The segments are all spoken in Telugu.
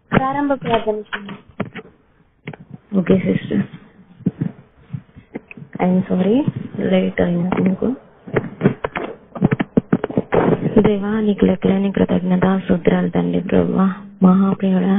ప్రారంభ ప్రార్థన చేయండి. Okay sister I'm sorry late అయింది మీకు దేవా నీకు లెక్కలేని కృతజ్ఞత సూత్రాలు తండ్రి ప్రభా మహాప్రియుడా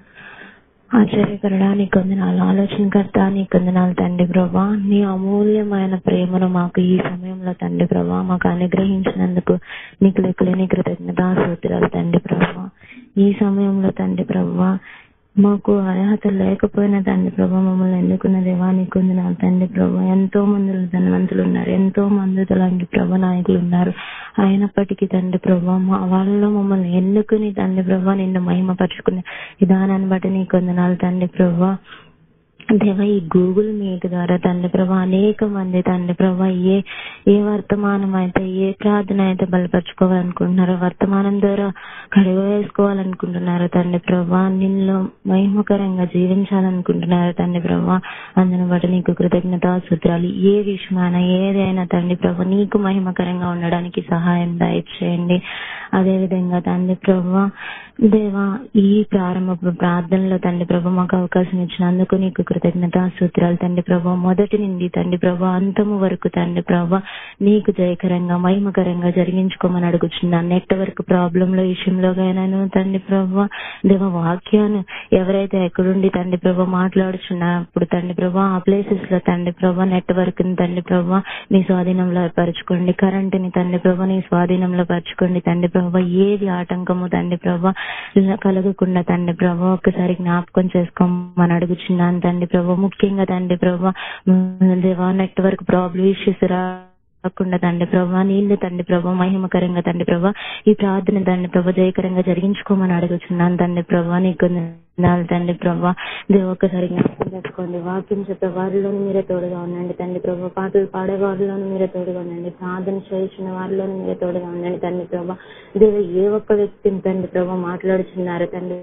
ఆశ్చర్యకరుడా నీకు వందనాలు ఆలోచనకర్త నీకు వందనాలు తండ్రి ప్రభా నీ అమూల్యమైన ప్రేమను మాకు ఈ సమయంలో తండ్రి ప్రభా మాకు అనుగ్రహించినందుకు నీకు లెక్కలేని కృతజ్ఞత సూత్రాలు తండ్రి ప్రభా ఈ సమయంలో తండ్రి ప్రభా మాకు అర్హత లేకపోయినా తండ్రి ప్రభా మమ్మల్ని ఎన్నుకున్న దేవా నీకు వందనాలు తండ్రి ప్రభా ఎంతో మంది ధనవంతులు ఉన్నారు ఎంతో మంది తలాంటి ప్రభా నాయకులు ఉన్నారు అయినప్పటికీ తండ్రి ప్రభా మా వాళ్ళలో మమ్మల్ని ఎన్నుకుని తండ్రి ప్రభా నిన్ను మహిమపరుచుకునే విధానాన్ని బట్టి నీకు వందనాలు తండ్రి ప్రభా దేవ ఈ గూగుల్ మీట్ ద్వారా తండ్రి ప్రభా అనేక మంది తండ్రి ప్రభా ఏ ఏ వర్తమానం అయితే ఏ ప్రార్థన అయితే బలపరుచుకోవాలనుకుంటున్నారో వర్తమానం ద్వారా కడుగు వేసుకోవాలనుకుంటున్నారో తండ్రి ప్రభా నిన్ను మహిమకరంగా జీవించాలనుకుంటున్నారో తండ్రి ప్రభా అందును బట్టి నీకు కృతజ్ఞత సూత్రాలు ఏ విషయమైనా ఏదైనా తండ్రి ప్రభా నీకు మహిమకరంగా ఉండడానికి సహాయం దయచేయండి అదే విధంగా తండ్రి ప్రభా దేవా ఈ ప్రారంభ ప్రార్థనలో తండ్రి ప్రభా మాకు అవకాశం ఇచ్చినందుకు నీకు కృతజ్ఞత సూత్రాలు తండ్రి ప్రభా మొదటి నుండి తండ్రి ప్రభా అంతము వరకు తండ్రి ప్రభా నీకు జయకరంగా మహిమకరంగా జరిగించుకోమని అడుగుచున్నాను నెట్వర్క్ ప్రాబ్లంల విషయంలోనైనా తండ్రి ప్రభా దేవ వాక్యాన్ని ఎవరైతే ఎక్కడుండి తండ్రి ప్రభా మాట్లాడుచున్నప్పుడు తండ్రి ప్రభా ఆ ప్లేసెస్ లో తండ్రి ప్రభా నెట్వర్క్ ని తండ్రి ప్రభా మీ స్వాధీనంలో పరచుకోండి కరెంట్ ని తండ్రి ప్రభా నీ స్వాధీనంలో పరచుకోండి తండ్రి ప్రభా ఏది ఆటంకము తండ్రి ప్రభా కలగకుండా తండ్రి ప్రభా ఒక్కసారి జ్ఞాపకం చేసుకోమని అడుగుచున్నాను తండ్రి ప్రభా ముఖ్యంగా తండ్రి ప్రభా దేవా నెట్వర్క్ ప్రాబ్లం ఇష్యూస్ రా కాకుండా తండ్రి ప్రభా నీళ్ళు తండ్రి ప్రభా మహిమకరంగా తండ్రి ప్రభా ఈ ప్రార్థన తండ్రి ప్రభా జయకరంగా జరిగించుకోమని అడుగుచున్నాను తండ్రి ప్రభా నీకు నాలు తండ్రి ప్రభా దేవ ఒక్కసారి జ్ఞాపకం చేసుకోండి వాక్యం చెప్పే వారిలోని మీరే తోడుగా ఉండండి తండ్రి ప్రభా పాటలు పాడే వారిలోని మీరే తోడుగా ఉండండి ప్రార్థన చేయించిన వారిలోని మీరే తోడుగా ఉండండి తండ్రి ప్రభా దేవ ఏ ఒక్క వ్యక్తిని తండ్రి ప్రభా మాట్లాడుచున్నారు తండ్రి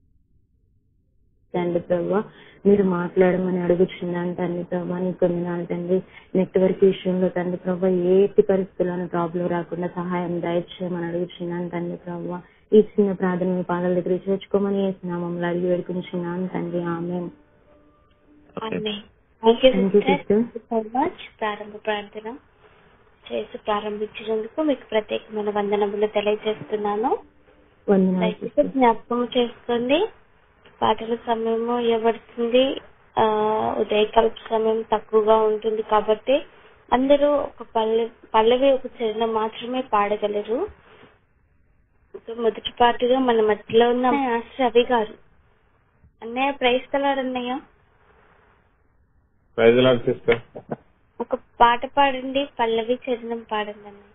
తండ్రి ప్రభా మీరు మాట్లాడమని అడుగుచున్నాను తండ్రి ప్రభా నీకు వందనాలు తండ్రి నెట్వర్క్ విషయంలో తండ్రి ప్రభా ఏ ఎట్టి పరిస్థితుల్లోనూ ప్రాబ్లం రాకుండా సహాయం దయచేయమని అడుగుచున్నాను తండ్రి ప్రభా ఈ చిన్న ప్రార్థన మీ పాదాల దగ్గర చేర్చుకోమని వేసినామమ్మలు అడిగి వేడుకుంటున్నాను తండ్రి ఆమె ఆమేన్. Thank you, Thank you, sister. sister. Thank you so much. ప్రారంభ ప్రార్థన చేసి ప్రారంభించినందుకు మీకు ప్రత్యేకమైన వందనములు తెలియజేస్తున్నాను వందనాలు దయచేసి sister. జ్ఞాపకం చేసుకోండి పాటల సమయము ఇవ్వబడుతుంది ఆ ఉదయకాల సమయం తక్కువగా ఉంటుంది కాబట్టి అందరూ ఒక పల్లె పల్లవి ఒక చరణం మాత్రమే పాడగలరు సో మొదటి పాటుగా మన మధ్యలో ఉన్న రవి గారు అన్నయ్య ప్రైస్తలాడు అన్నయ్య ప్రైజ్లాడ్ సిస్టర్ ఒక పాట పాడండి పల్లవి చరణం పాడండి అన్నయ్య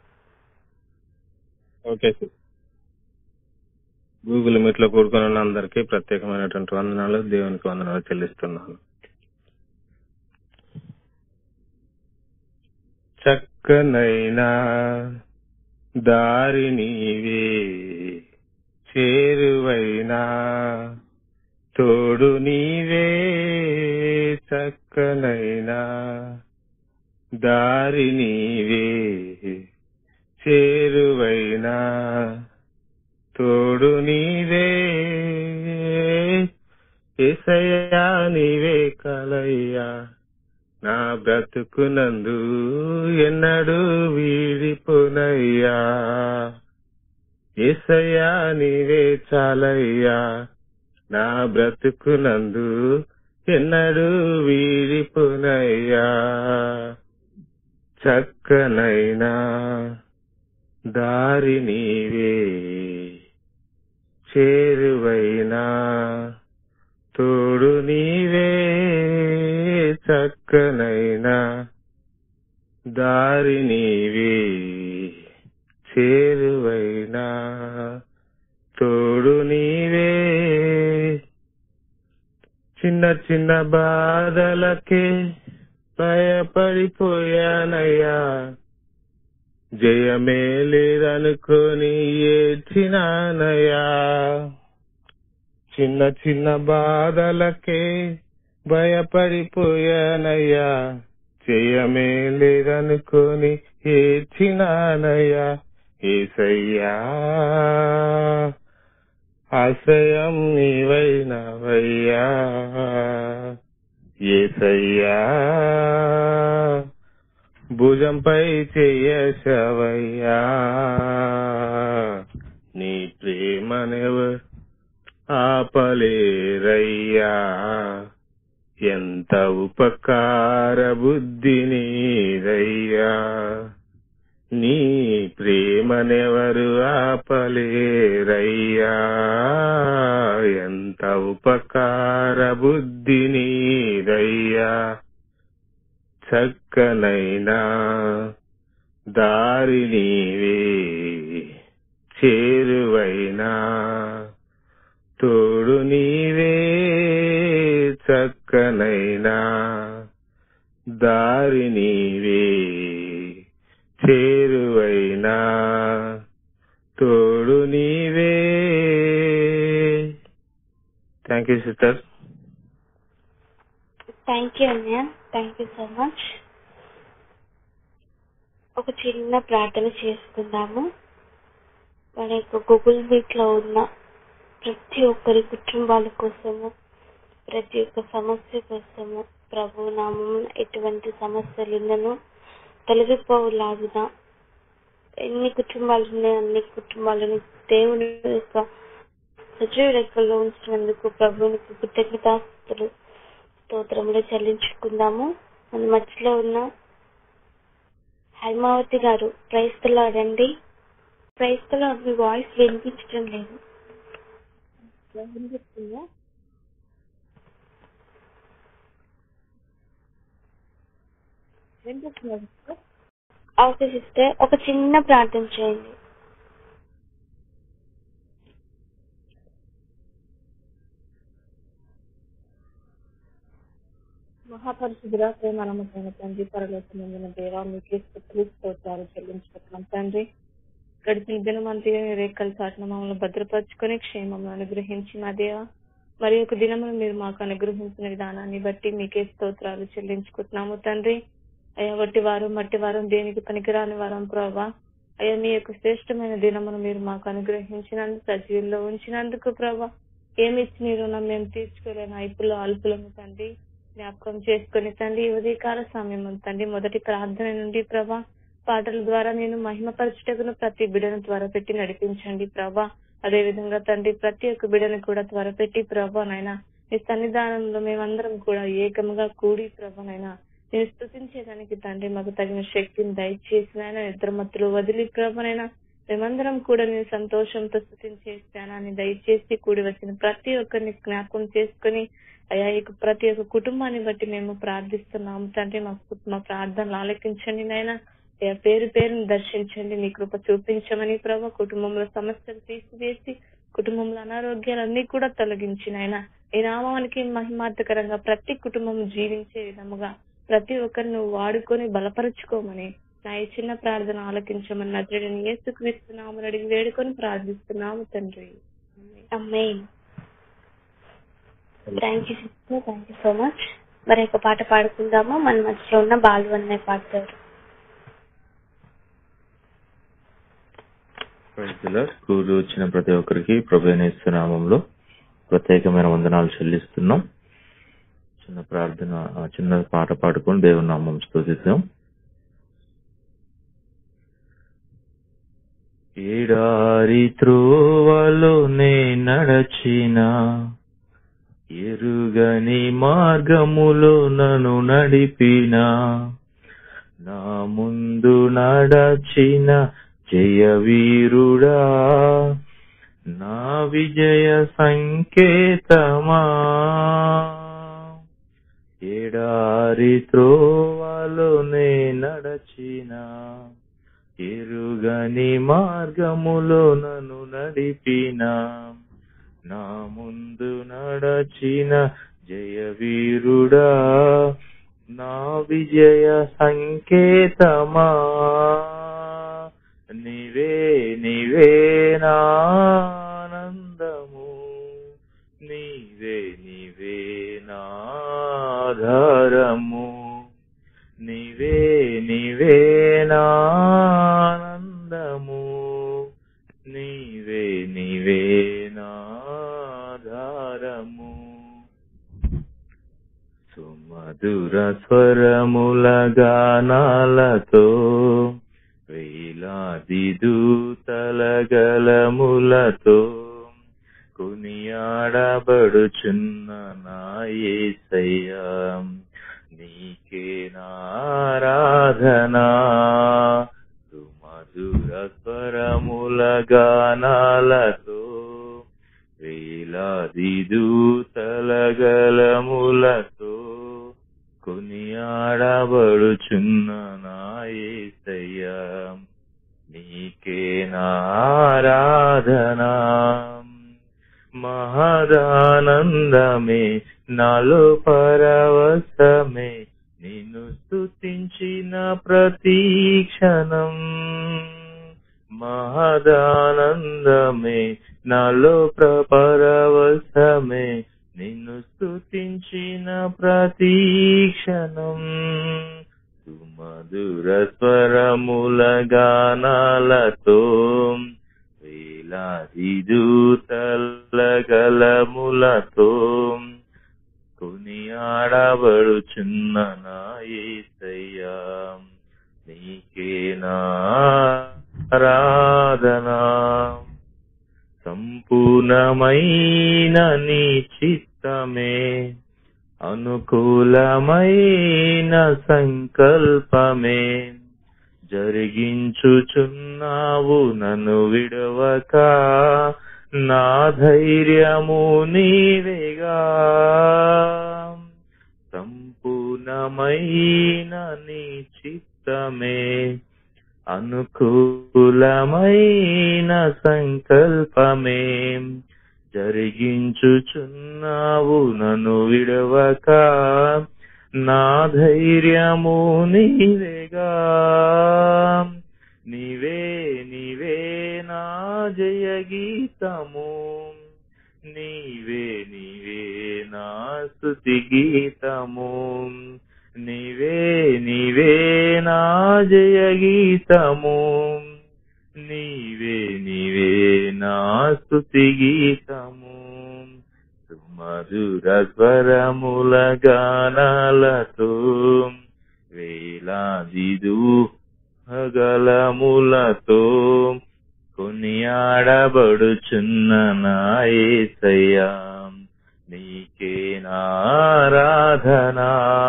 ఓకే సిస్టర్ గూగుల్ మీట్ లో కూడుకుని ఉన్న అందరికీ ప్రత్యేకమైనటువంటి వందనాలు దేవునికి వందనాలు చెల్లిస్తున్నాను చక్కనైనా దారి నీవే చేరువైనా తోడు నీవే చక్కనైనా దారి నీవే చేరువైనా తోడు నీవే ఎసయ్యా నీవే కలయ్యా నా బ్రతుకునందు ఎన్నడూ వీడిపోనయ్యా ఎసయ్యా నీవే చాలయ్యా నా బ్రతుకునందు ఎన్నడూ వీడిపోనయ్యా చక్కనైనా దారి నీవే చేరువైనా తోడు నీవే చక్కనైనా దారి నీవే చేరువైనా తోడు నీవే చిన్న చిన్న బాధలకే భయపడిపోయానయ్యా జయమే లేదనుకొని ఏడ్చినానయ్యా చిన్న చిన్న బాధలకే భయపడిపోయానయ్యా జయమే లేదనుకొని ఏడ్చినానయ్యా ఏసయ్యా ఆశ్రయం నీవైనవయ్యా ఏసయ్యా భుజంపై చెయ్యశవయ్యా నీ ప్రేమనెవ ఆపలేరయ్యా ఎంత ఉపకార బుద్ధి నీదయ్యా నీ ప్రేమనెవరు ఆపలేరయ్యా ఎంత ఉపకార బుద్ధి నీదయ్యా చక్కనైనా దారి నీవే చేరువైనా తోడు నీవే చక్కనైనా దారి నీవే చేరువైనా తోడు నీవే thank you sister thank you అన్నయ్య థ్యాంక్ యూ సో మచ్ ఒక చిన్న ప్రార్థన చేసుకుందాము మన యొక్క గూగుల్ మీట్ లో ఉన్న ప్రతి ఒక్కరి కుటుంబాల కోసము ప్రతి ఒక్క సమస్య కోసము ప్రభు నామం ఎటువంటి సమస్యలు ఉన్నను తొలగిపోవులాగున ఎన్ని కుటుంబాలు ఉన్నాయో అన్ని కుటుంబాలను దేవుని యొక్క సజీవ రెక్కల్లో ఉంచినందుకు ప్రభువునికి కృతజ్ఞతాస్తులు స్తోత్రములు చెల్లించుకుందాము మన మధ్యలో ఉన్న హైమావతి గారు క్రైస్తలాడండి క్రైస్తలో మీ వాయిస్ వినిపించడం లేదు ఓకే సిస్టర్ ఒక చిన్న ప్రార్థన చేయండి మహాపరిశుద్ధుల ప్రేమ నమ్మకమైన తండ్రి పరలోకమైన దేవా మీకే స్థుతులు స్తోత్రాలు చెల్లించుకుంటున్నాం తండ్రి గడిచిన దినమంతా రేఖల చాటున మమ్మల్ని భద్రపరుచుకొని క్షేమం అనుగ్రహించి మా దేవ మరి ఒక దినమును మీరు మాకు అనుగ్రహించిన విధానాన్ని బట్టి మీకే స్తోత్రాలు చెల్లించుకుంటున్నాము తండ్రి అయ్యా వట్టి వారం మట్టి వారం దేనికి పనికిరాని వారం ప్రభా అయ్యా మీ యొక్క శ్రేష్టమైన దినమును మీరు మాకు అనుగ్రహించినందుకు సజీవుల్లో ఉంచినందుకు ప్రభా ఏమి ఇచ్చిన రుణం మేము తీర్చుకోలేని ఐపులో అల్పులము తండ్రి జ్ఞాపకం చేసుకుని తండ్రి ఉదయకాల సమయం తండ్రి మొదటి ప్రార్థన నుండి ప్రభా పాటల ద్వారా నేను మహిమపరచుటకును ప్రతి బిడను త్వరపెట్టి నడిపించండి ప్రభా అదే విధంగా తండ్రి ప్రతి ఒక్క బిడను కూడా త్వరపెట్టి ప్రభా నాయన మీ సన్నిధానంలో మేమందరం కూడా ఏకముగా కూడి ప్రభా నాయన నేను స్థుతించేదానికి తండ్రి మాకు తగిన శక్తిని దయచేసి నాయన నిద్రమత్తులు వదిలి ప్రభనైనా మేమందరం కూడా నేను సంతోషంతో స్థుతించే జ్ఞానాన్ని దయచేసి కూడి వచ్చిన ప్రతి ఒక్కరిని జ్ఞాపకం చేసుకుని అయ్యా ఈ ప్రతి ఒక్క కుటుంబాన్ని బట్టి మేము ప్రార్థిస్తున్నాము తండ్రి మా మా ప్రార్థనలు ఆలకించండి నాయన అయ్యా పేరు పేరుని దర్శించండి మీ కృప చూపించమని ప్రభా కుటుంబంలో సమస్యలు తీసివేసి కుటుంబంలో అనారోగ్యాలన్నీ కూడా తొలగించి నాయన ఈ నామానికి మహిమార్థకరంగా ప్రతి కుటుంబం జీవించే విధముగా ప్రతి ఒక్కరిని నువ్వు వాడుకొని బలపరుచుకోమని నా ఈ చిన్న ప్రార్థన ఆలకించమని నద్రుడిని యేసుక్రీస్తున్నాము అడిగి వేడుకొని ప్రార్థిస్తున్నాము తండ్రి అమ్మాయి thank you sister thank you so much మరి ఒక పాట పాడుకుందాము మన మధ్యలో ఉన్న బాలు అన్నయ్య పాడతారు కూడి వచ్చిన ప్రతి ఒక్కరికి ప్రభు నామంలో ప్రత్యేకమైన వందనాలు చెల్లిస్తున్నాం చిన్న ప్రార్థన ఆ చిన్న పాట పాడుకొని దేవుని నామం స్తుతిద్దాం ఏడారి త్రోవలో నే నడచిన ఎరుగని మార్గములో నన్ను నడిపిన నా ముందు నడచిన జయ వీరుడా నా విజయ సంకేతమా ఎడారి త్రోవలో నే నడచిన ఎరుగని మార్గములో నన్ను నడిపిన నా ముందు నడచిన జయ వీరుడా నా విజయ సంకేతమా నీవే నీవే నానందము నీవే నీవే నాధారము నీవే నీవే నానందము నీవే నీవే నా మధుర స్వరముల గానాలతో వేలాది దూతల గలములతో కొనియాడబడుచున్న నా యేసయ్యా నీకే నారాధనా సుమధుర స్వరముల గానాలతో వేలాది దూతల గలములతో కొనియాడబడుచున్న నా యేసయ్యా నీకే నారాధనా మహదానందమే నాలో పరవశమే నిన్ను స్తుతించిన ప్రతి క్షణం మహదానందమే నాలో పరవశమే నిన్ను స్తుతించిన ప్రతి క్షణం సుమధుర స్వరముల గానాలతో వేలాది దూతల గలములతో కొనియాడబడుచున్న నా యేసయ్యా నీకే నారాధనా సంపూర్ణమైన నీ చిత్తమే అనుకూలమైన సంకల్పమే జరిగించుచున్నావు నన్ను విడవక నా ధైర్యము నీవేగా సంపూర్ణమైన నీ చిత్తమే అనుకూలమైన సంకల్పమే జరిగించుచున్నావు నన్ను విడవక నా ధైర్యము నీవేగా నీవే నీవే నా జయ గీతము నీవే నీవే నా స్తుతి గీతము నీవే నీవే నా జయ గీతము నీవే నీవే నా స్తుతి గీతము సుమధుర స్వరముల గానాలతో వేలాది దూహగలములతో కొనియాడబడుచున్న నా యేసయ్యా నీకే నారాధనా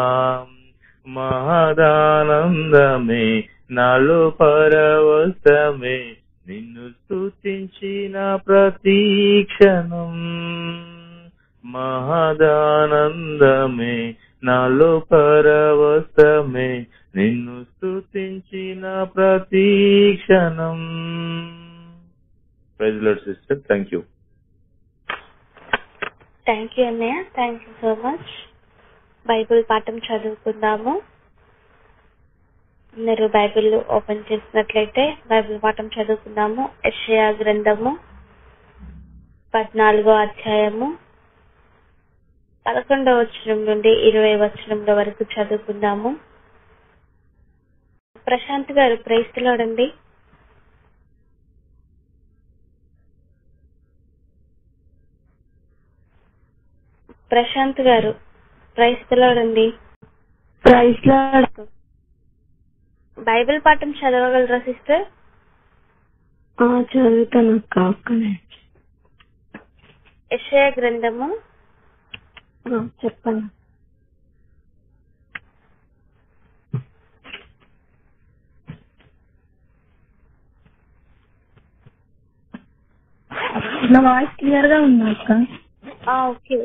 మహదానందమే నాలో పరవశమే నిన్ను స్తుతించిన ప్రతి క్షణం మహదానందమే నాలో పరవశమే నిన్ను స్తుతించిన ప్రతి క్షణం praise Lord sister thank you thank you అన్నయ్య thank you so much Bible పాఠం చదువుకుందాము మీరు బైబిల్ ఓపెన్ చేసినట్లయితే బైబిల్ పాఠం చదువుకుందాము యెషయా గ్రంథము పద్నాలుగో అధ్యాయము పదకొండవ వచనం నుండి ఇరవై వచనంల వరకు చదువుకుందాము ప్రశాంత్ గారు ప్రైస్తులోడండి ప్రశాంత్ గారు ప్రైస్తులోడండి ప్రైస్ లార్డ్ బైబిల్ పాఠం చదవగలరా సిస్టర్ ఆ, చదువుతాను అక్క ఒక్కనే యెషయా గ్రంథము ఆ, చెప్పండి నా వాయిస్ క్లియర్ గా ఉందా అక్క ఆ, ఓకే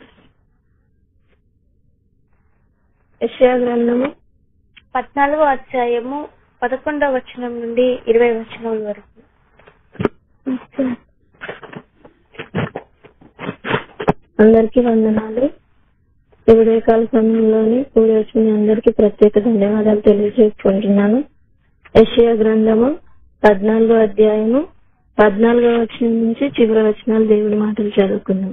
యెషయా గ్రంథము పద్నాలుగో అధ్యాయము పదకొండవ వచనం నుండి ఇరవై వచనం వరకు అందరికీ వందనాలు ఈ ఉదయకాల సమయంలోని కూడి వచ్చిన మీ అందరికీ ప్రత్యేక ధన్యవాదాలు తెలియజేసుకుంటున్నాను యెషయా గ్రంథము పద్నాలుగో అధ్యాయము పద్నాలుగో వచనం నుంచి చివరి వచనాలు దేవుడి మాటలు చదువుకుందాం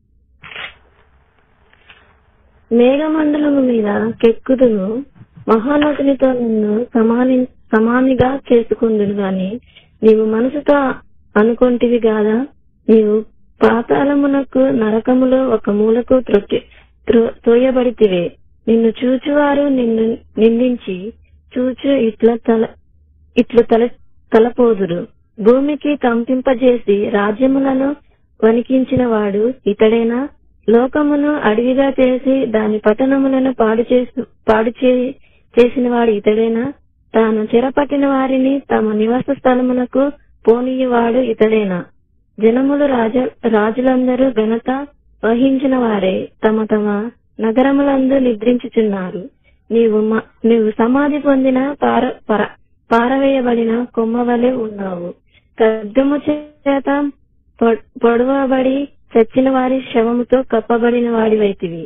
మేఘమండలము మీద కెక్కుదును మహానటునితో నిన్ను సమాని సమానిగా చేసుకుందును గాని నీవు మనసుతో అనుకొంటివి కాదా నీవు పాతాళమునకు నరకములో ఒక మూలకు త్రొక్కి త్రో- త్రోయబడితివే నిన్ను చూచువారు నిన్ను నిందించి చూచు ఇట్ల తల ఇట్లు తల తలపోదురు భూమికి కంపింపజేసి రాజ్యములను వణికించిన వాడు ఇతడేనా లోకమును అడవిగా చేసి దాని పట్టణములను పాడు చేసి పాడు చే- చేసిన వాడు ఇతడేనా తాను చెరపట్టిన వారిని తమ నివాస స్థలమునకు పోనీయువాడు ఇతడేనా జనములు రాజ రాజులందరూ ఘనత వహించిన వారే తమ తమ నగరములందు నిద్రించుచున్నారు నీవు మ- నీవు సమాధి పొందిన పార పర- పారవేయబడిన కొమ్మ వలె ఉన్నావు ఖడ్గము చేత పొ- పొడవబడి చచ్చిన వారి శవముతో కప్పబడిన వాడివైతివి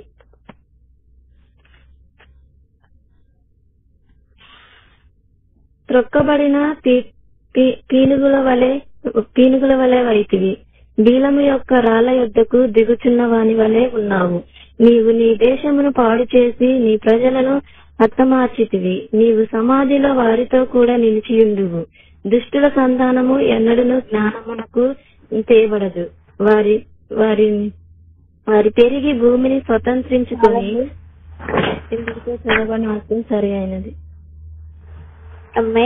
త్రొక్కబడిన పీ- పీ- పీనుగుల వలె పీనుగుల వలె వైతివి బీలము యొక్క రాళ్ల యొద్దకు దిగుచున్న వాని వలె ఉన్నావు నీవు నీ దేశమును పాడు చేసి నీ ప్రజలను హతమార్చితివి నీవు సమాధిలో వారితో కూడా నిలిచియుండువు దుష్టుల సంతానము ఎన్నడను జ్ఞానమునకు తేబడదు వారి వారి వారి పెరిగి భూమిని స్వతంత్రించుకొని ఇందుకు చదవని వాక్యం సరి అయినది అమ్మే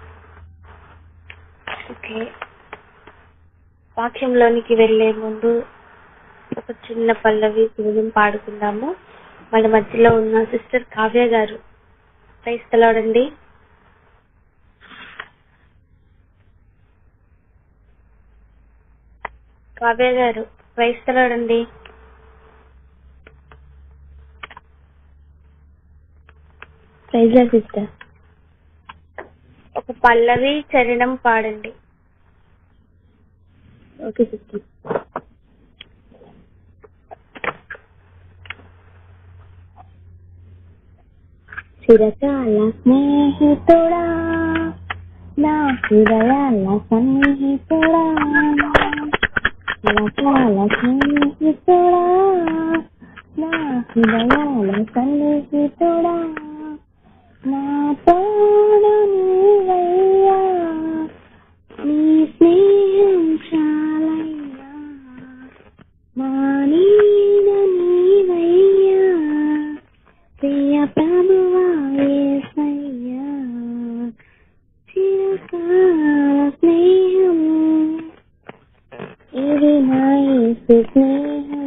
ఓకే వాక్యంలోనికి వెళ్లే ముందు ఒక చిన్న పల్లవి గీతం పాడుకుందాము వాళ్ళ మధ్యలో ఉన్న సిస్టర్ కావ్య గారు క్రైస్తలాడండి కావ్య గారు క్రైస్తలాడండి ప్రైజ్ సిస్టర్ ఒక పల్లవి చరణం పాడండి ఓకే సిస్టర్ చిరకాల స్నేహితుడా నా హృదయాల సన్నిహితుడా చిరకాల స్నేహితుడా నా హృదయాల సన్నిహితుడా నా తోడు నీవయ్యా నీ స్నేహం చాలయ్యా మా నీడ నీవయ్యా ప్రియ ప్రభువా యేసయ్యా చిరకాల స్నేహం ఇది నా యేసు స్నేహం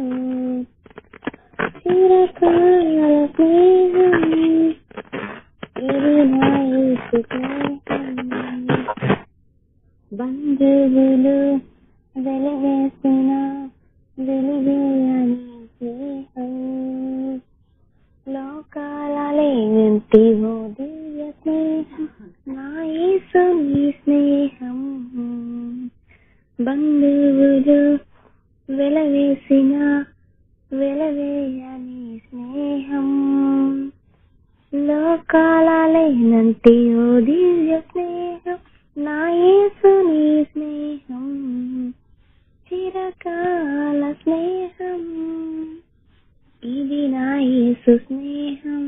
చిరకాల స్నేహం ఇది నా యేసు స్నేహం బంధువులు వెలివేసిన వెలివేయని స్నేహం లోకాలలేంటి ఓ దివ్య స్నేహం నా యేసు నీ స్నేహం బంధువులు వెలవేసిన వెలవేయని స్నేహం లోకాలలేనంటి ఓ దివ్య స్నేహం నా యేసు నీ స్నేహం చిరకాల స్నేహం ఇది నా యేసు స్నేహం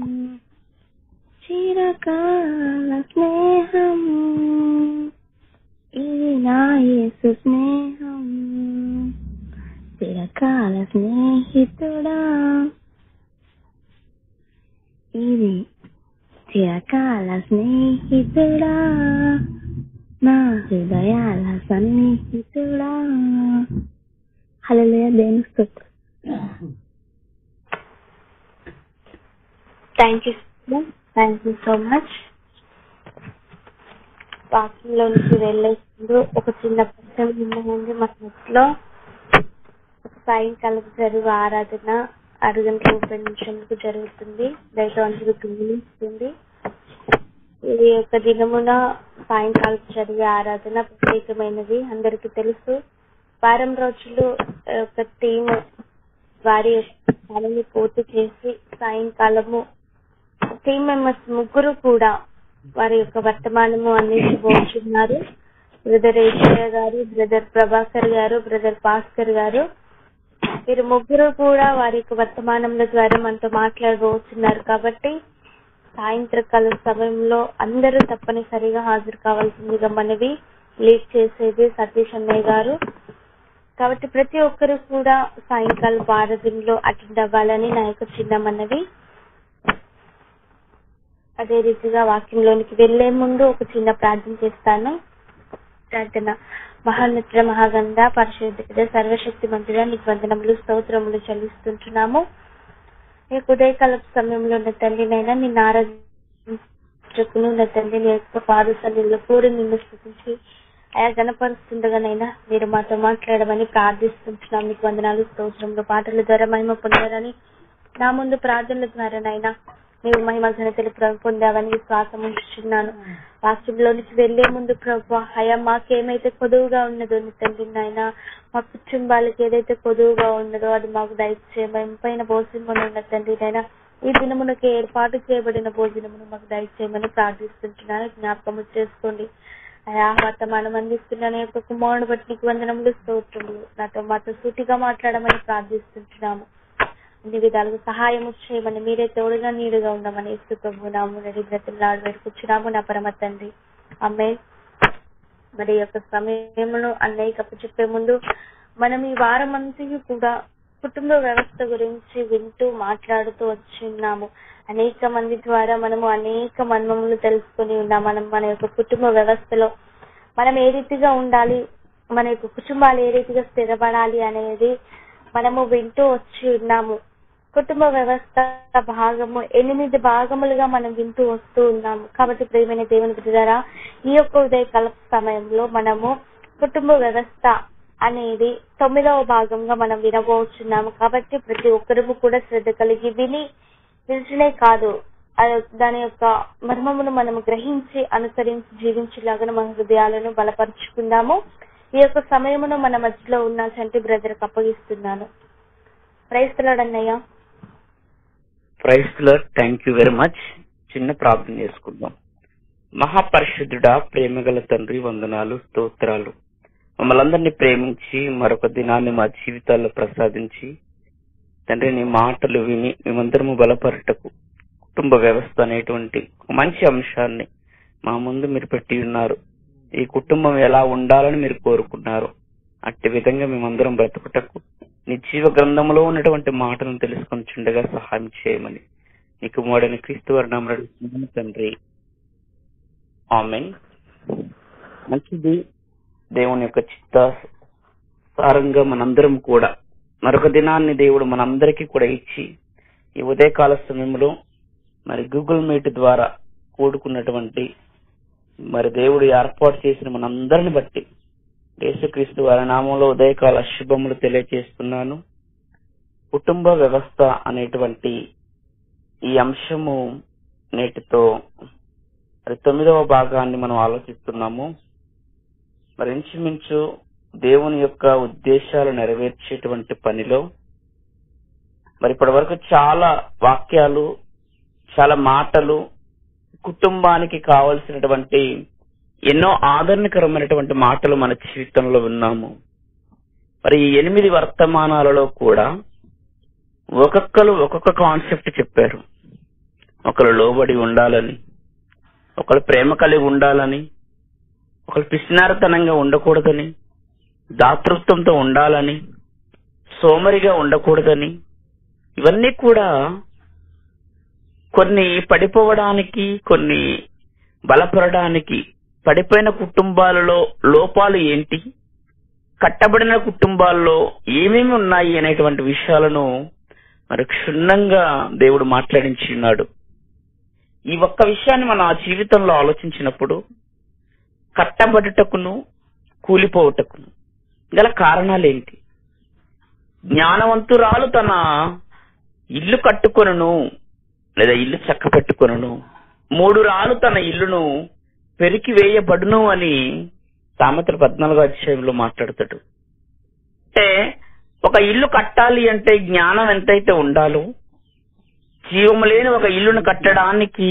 చిరకాల స్నేహం ఇది నా యేసు స్నేహం చిరకాల స్నేహితుడా ఇది చిరకాల స్నేహితుడా నా హృదయాల సన్నిహితుడా హల్లెలూయా దేవుని స్తోత్రం thank you thank you so much వాక్యంలోనికి వెళ్లే ముందు ఒక చిన్న ప్రశ్న ఉన్నాయండి మా ఇంట్లో సాయంకాలం జరుగు ఆరాధన ఆరు గంటల ముప్పై నిమిషాలకు జరుగుతుంది దయతో అందరూ గమనిస్తుంది ఈ యొక్క దినమున సాయంకాలం జరిగే ఆరాధన ప్రత్యేకమైనది అందరికీ తెలుసు వారం రోజులు ఆ, ఒక టీం వారి యొక్క పనిని పూర్తి చేసి సాయంకాలము టీం మెంబర్స్ ముగ్గురు కూడా వారి యొక్క వర్తమానము అందించబోతున్నారు బ్రదర్ ఏషియా గారు బ్రదర్ ప్రభాకర్ గారు బ్రదర్ భాస్కర్ గారు వీరు ముగ్గురు కూడా వారి యొక్క వర్తమానముల ద్వారా మనతో మాట్లాడబోతున్నారు కాబట్టి సాయంత్రకాల సమయంలో అందరూ తప్పనిసరిగా హాజరు కావాల్సిందిగా మనవి లీడ్ చేసేది సతీష్ అన్నయ్య గారు కాబట్టి ప్రతి ఒక్కరు కూడా సాయంకాలం ఆరాధనలో అటెండ్ అవ్వాలని నా యొక్క చిన్న మనవి అదే రీతిగా వాక్యంలోనికి వెళ్లే ముందు ఒక చిన్న ప్రార్థన చేస్తాను ప్రార్థన మహానృత్య మహాగంధ పరిశుద్ధ సర్వశక్తి మంత్రుల నీకు వందనములు స్తోత్రములు చెల్లిస్తుంటున్నాము ఈ ఉదయకాల సమయంలో ఉన్న తండ్రినైనా నిన్ను ఆరాధించుకుని ఉన్న తండ్రి నీ యొక్క పాదశల్యంలో కూడి నిన్ను స్థుతించి ఆయా గణపరుస్తుండగానైనా మీరు మాతో మాట్లాడమని ప్రార్థిస్తుంటున్నాం మీకు వందనాలు స్తోత్రంలో పాటల ద్వారా మహిమ పొందారని నా ముందు ప్రార్థనల ద్వారానైనా నీవు మహిమ ఘనతలు ప్రభు పొందావని విశ్వాసం ఉంచుతున్నాను వాక్యంలోనికి వెళ్లే ముందు ప్రభు అయా మాకేమైతే కొదువుగా ఉన్నదో నీ తండ్రి నాయన మా కుటుంబాలకు ఏదైతే కొదువుగా ఉన్నదో అది మాకు దయచేయమని పైన భోజనం ఉన్న తండ్రి నాయన ఈ దినమునకు ఏర్పాటు చేయబడిన భోజనమును మాకు దయచేయమని ప్రార్థిస్తుంటున్నాను జ్ఞాపకము చేసుకోండి అయా వర్తమానం అందిస్తున్న నీ యొక్క కుమారుని బట్టి నీకు వందనములు స్తోత్రములు నాతో మాతో సూటిగా మాట్లాడమని ప్రార్థిస్తుంటున్నాము అన్ని విధాలుగా సహాయం చేయమని మీరే తోడుగా నీడుగా ఉండమని ఇస్తూ ప్రభు నాము నడి బ్రతులాడు వేడుకొచ్చున్నాము నా పరమ తండ్రి అమ్మే మరి ఈ యొక్క సమయమును అన్నయ్య కప్పు చెప్పే ముందు మనం ఈ వారం అంతయు కూడా కుటుంబ వ్యవస్థ గురించి వింటూ మాట్లాడుతూ వచ్చిన్నాము అనేక మంది ద్వారా మనము అనేక మర్మములు తెలుసుకుని ఉన్నాం మనం మన యొక్క కుటుంబ వ్యవస్థలో మనం ఏ రీతిగా ఉండాలి మన యొక్క కుటుంబాలు ఏ రీతిగా స్థిరపడాలి అనేది మనము వింటూ వచ్చి ఉన్నాము కుటుంబ వ్యవస్థ భాగము ఎనిమిది భాగములుగా మనం వింటూ వస్తూ ఉన్నాము కాబట్టి ప్రియమైన దేవుని ద్వారా ఈ యొక్క ఉదయకాల సమయంలో మనము కుటుంబ వ్యవస్థ అనేది తొమ్మిదవ భాగంగా మనం వినబోతున్నాము కాబట్టి ప్రతి ఒక్కరము కూడా శ్రద్ధ కలిగి విని వినటమే కాదు ఆ యొక్క- దాని యొక్క మర్మమును మనం గ్రహించి అనుసరించి జీవించేలాగా మన హృదయాలను బలపరుచుకుందాము ఈ యొక్క సమయమును మన మధ్యలో ఉన్న చంటి బ్రదర్ అప్పగిస్తున్నాను క్రైస్తలాడన్నయ్య praise Lord thank you very much చిన్న ప్రార్థన చేసుకుందాం మహాపరిశుద్ధుడా ప్రేమగల తండ్రి వందనాలు స్తోత్రాలు మమ్మల్ని అందరినీ ప్రేమించి మరొక దినాన్ని మా జీవితాల్లో ప్రసాదించి తండ్రి నీ మాటలు విని మేమందరము బలపరటకు కుటుంబ వ్యవస్థ అనేటువంటి ఒక మంచి అంశాన్ని మా ముందు మీరు పెట్టి ఉన్నారు ఈ కుటుంబం ఎలా ఉండాలని మీరు కోరుకున్నారు అట్టి విధంగా మేమందరం బ్రతుకుటకు నీ జీవ గ్రంథంలో ఉన్నటువంటి మాటలను తెలుసుకొని చుండగా సహాయం చేయమని నీకు మోడని క్రీస్తు వర్ణం తండ్రి ఆమెన్ మంచిది దేవుని యొక్క చిత్త సారంగా మనందరం కూడా మరొక దినాన్ని దేవుడు మనందరికీ కూడా ఇచ్చి ఈ ఉదయకాల సమయంలో మరి గూగుల్ మీట్ ద్వారా కూడుకున్నటువంటి మరి దేవుడు ఏర్పాటు చేసిన మనందరిని బట్టి యేసుక్రీస్తు వారి నామంలో ఉదయకాల శుభములు తెలియజేస్తున్నాను కుటుంబ వ్యవస్థ అనేటువంటి ఈ అంశము నేటితో మరి తొమ్మిదవ భాగాన్ని మనం ఆలోచిస్తున్నాము మరి ఇంచుమించు దేవుని యొక్క ఉద్దేశాలు నెరవేర్చేటువంటి పనిలో మరి ఇప్పటి వరకు చాలా వాక్యాలు చాలా మాటలు కుటుంబానికి కావలసినటువంటి ఎన్నో ఆదరణకరమైనటువంటి మాటలు మన జీవితంలో విన్నాము మరి ఈ ఎనిమిది వర్తమానాలలో కూడా ఒక్కొక్కరు ఒక్కొక్క కాన్సెప్ట్ చెప్పారు ఒకరు లోబడి ఉండాలని ఒకరు ప్రేమ కలిగి ఉండాలని ఒకరు పిసినారతనంగా ఉండకూడదని దాతృత్వంతో ఉండాలని సోమరిగా ఉండకూడదని ఇవన్నీ కూడా కొన్ని పడిపోవడానికి కొన్ని బలపడడానికి పడిపోయిన కుటుంబాలలో లోపాలు ఏంటి కట్టబడిన కుటుంబాల్లో ఏమేమి ఉన్నాయి అనేటువంటి విషయాలను మరి క్షుణ్ణంగా దేవుడు మాట్లాడించి ఉన్నాడు ఈ ఒక్క విషయాన్ని మనం ఆ జీవితంలో ఆలోచించినప్పుడు కట్టబడుటకును కూలిపోవుటకును గల కారణాలేంటి జ్ఞానవంతురాలు తన ఇల్లు కట్టుకొనును లేదా ఇల్లు చక్క పెట్టుకొనును మూడు రాలు తన ఇల్లును పెరికి వేయబడును అని సామెతల పద్నాలుగో అధ్యాయంలో మాట్లాడతాడు అంటే ఒక ఇల్లు కట్టాలి అంటే జ్ఞానం ఎంతైతే ఉండాలో జీవము లేని ఒక ఇల్లును కట్టడానికి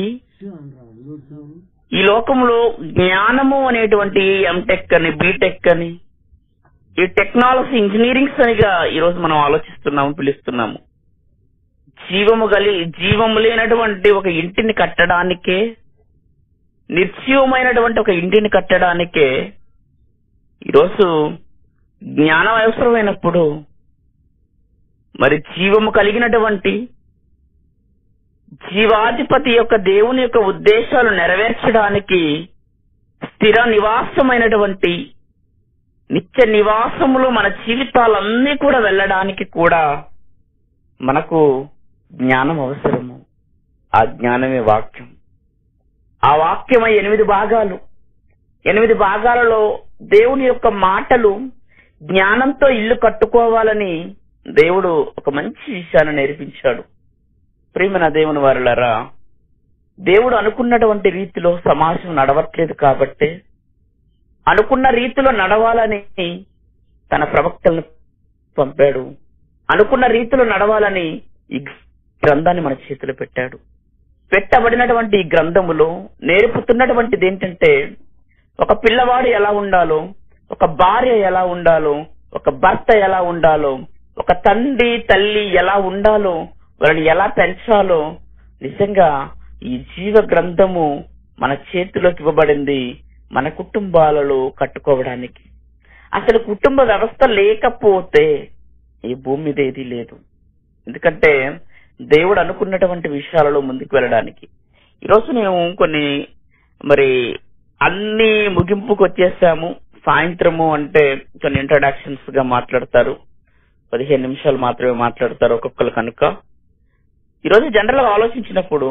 ఈ లోకంలో జ్ఞానము అనేటువంటి ఎంటెక్ అని బీటెక్ అని ఈ టెక్నాలజీ ఇంజనీరింగ్స్ అనిగా ఈరోజు మనం ఆలోచిస్తున్నాము పిలుస్తున్నాము జీవము గలి జీవము లేనటువంటి ఒక ఇంటిని కట్టడానికే నిర్జీవమైనటువంటి ఒక ఇంటిని కట్టడానికే ఈరోజు జ్ఞానం అవసరమైనప్పుడు మరి జీవము కలిగినటువంటి జీవాధిపతి యొక్క దేవుని యొక్క ఉద్దేశాలు నెరవేర్చడానికి స్థిర నివాసమైనటువంటి నిత్య నివాసములో మన జీవితాలన్నీ కూడా వెళ్ళడానికి కూడా మనకు జ్ఞానం అవసరము ఆ జ్ఞానమే వాక్యం ఆ వాక్యమై ఎనిమిది భాగాలు ఎనిమిది భాగాలలో దేవుని యొక్క మాటలు జ్ఞానంతో ఇల్లు కట్టుకోవాలని దేవుడు ఒక మంచి విషయాన్ని నేర్పించాడు ప్రేమన దేవుని వారులరా దేవుడు అనుకున్నటువంటి రీతిలో సమాజం నడవట్లేదు కాబట్టి అనుకున్న రీతిలో నడవాలని తన ప్రవక్తలను పంపాడు అనుకున్న రీతిలో నడవాలని ఈ గ్రంథాన్ని మన చేతిలో పెట్టాడు పెట్టబడినటువంటి ఈ గ్రంథములో నేర్పుతున్నటువంటిది ఏంటంటే ఒక పిల్లవాడు ఎలా ఉండాలో ఒక భార్య ఎలా ఉండాలో ఒక భర్త ఎలా ఉండాలో ఒక తండ్రి తల్లి ఎలా ఉండాలో వాళ్ళని ఎలా పెంచాలో నిజంగా ఈ జీవ గ్రంథము మన చేతిలోకి ఇవ్వబడింది మన కుటుంబాలలో కట్టుకోవడానికి అసలు కుటుంబ వ్యవస్థ లేకపోతే ఈ భూమి మీద ఏది లేదు ఎందుకంటే దేవుడు అనుకున్నటువంటి విషయాలలో ముందుకు వెళ్ళడానికి ఈరోజు నేను కొన్ని మరి అన్ని ముగింపుకు వచ్చేసాము సాయంత్రము అంటే కొన్ని ఇంట్రడక్షన్స్ గా మాట్లాడతారు పదిహేను నిమిషాలు మాత్రమే మాట్లాడతారు ఒక్కొక్కరు కనుక ఈరోజు జనరల్ గా ఆలోచించినప్పుడు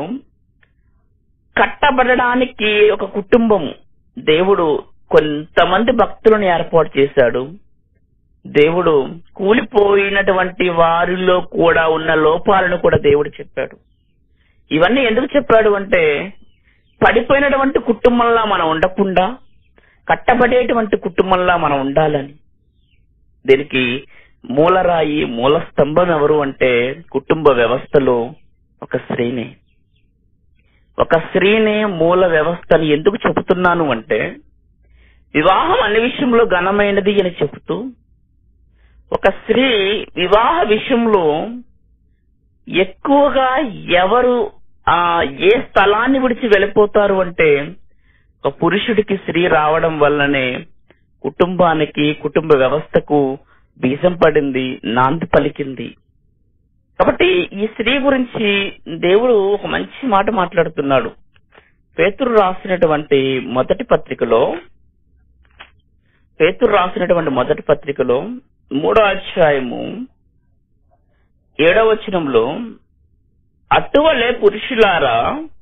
కట్టబడడానికి ఒక కుటుంబం దేవుడు కొంతమంది భక్తులను ఏర్పాటు చేశాడు దేవుడు కూలిపోయినటువంటి వారిలో కూడా ఉన్న లోపాలను కూడా దేవుడు చెప్పాడు ఇవన్నీ ఎందుకు చెప్పాడు అంటే పడిపోయినటువంటి కుటుంబంలా మనం ఉండకుండా కట్టబడేటువంటి కుటుంబంలా మనం ఉండాలని దీనికి మూలరాయి మూల స్తంభం ఎవరు అంటే కుటుంబ వ్యవస్థలో ఒక స్త్రీనే ఒక స్త్రీనే మూల వ్యవస్థని ఎందుకు చెబుతున్నాను అంటే వివాహం అన్ని విషయంలో ఘనమైనది అని చెబుతూ ఒక స్త్రీ వివాహ విషయంలో ఎక్కువగా ఎవరు ఆ ఏ స్థలాన్ని విడిచి వెళ్ళిపోతారు అంటే ఒక పురుషుడికి స్త్రీ రావడం వల్లనే కుటుంబానికి కుటుంబ వ్యవస్థకు బీజం పడింది నాంది పలికింది కాబట్టి ఈ స్త్రీ గురించి దేవుడు ఒక మంచి మాట మాట్లాడుతున్నాడు పేతురు రాసినటువంటి మొదటి పత్రికలో పేతురు రాసినటువంటి మొదటి పత్రికలో మూడో అధ్యాయము ఏడవ వచనంలో అటువలే పురుషులారా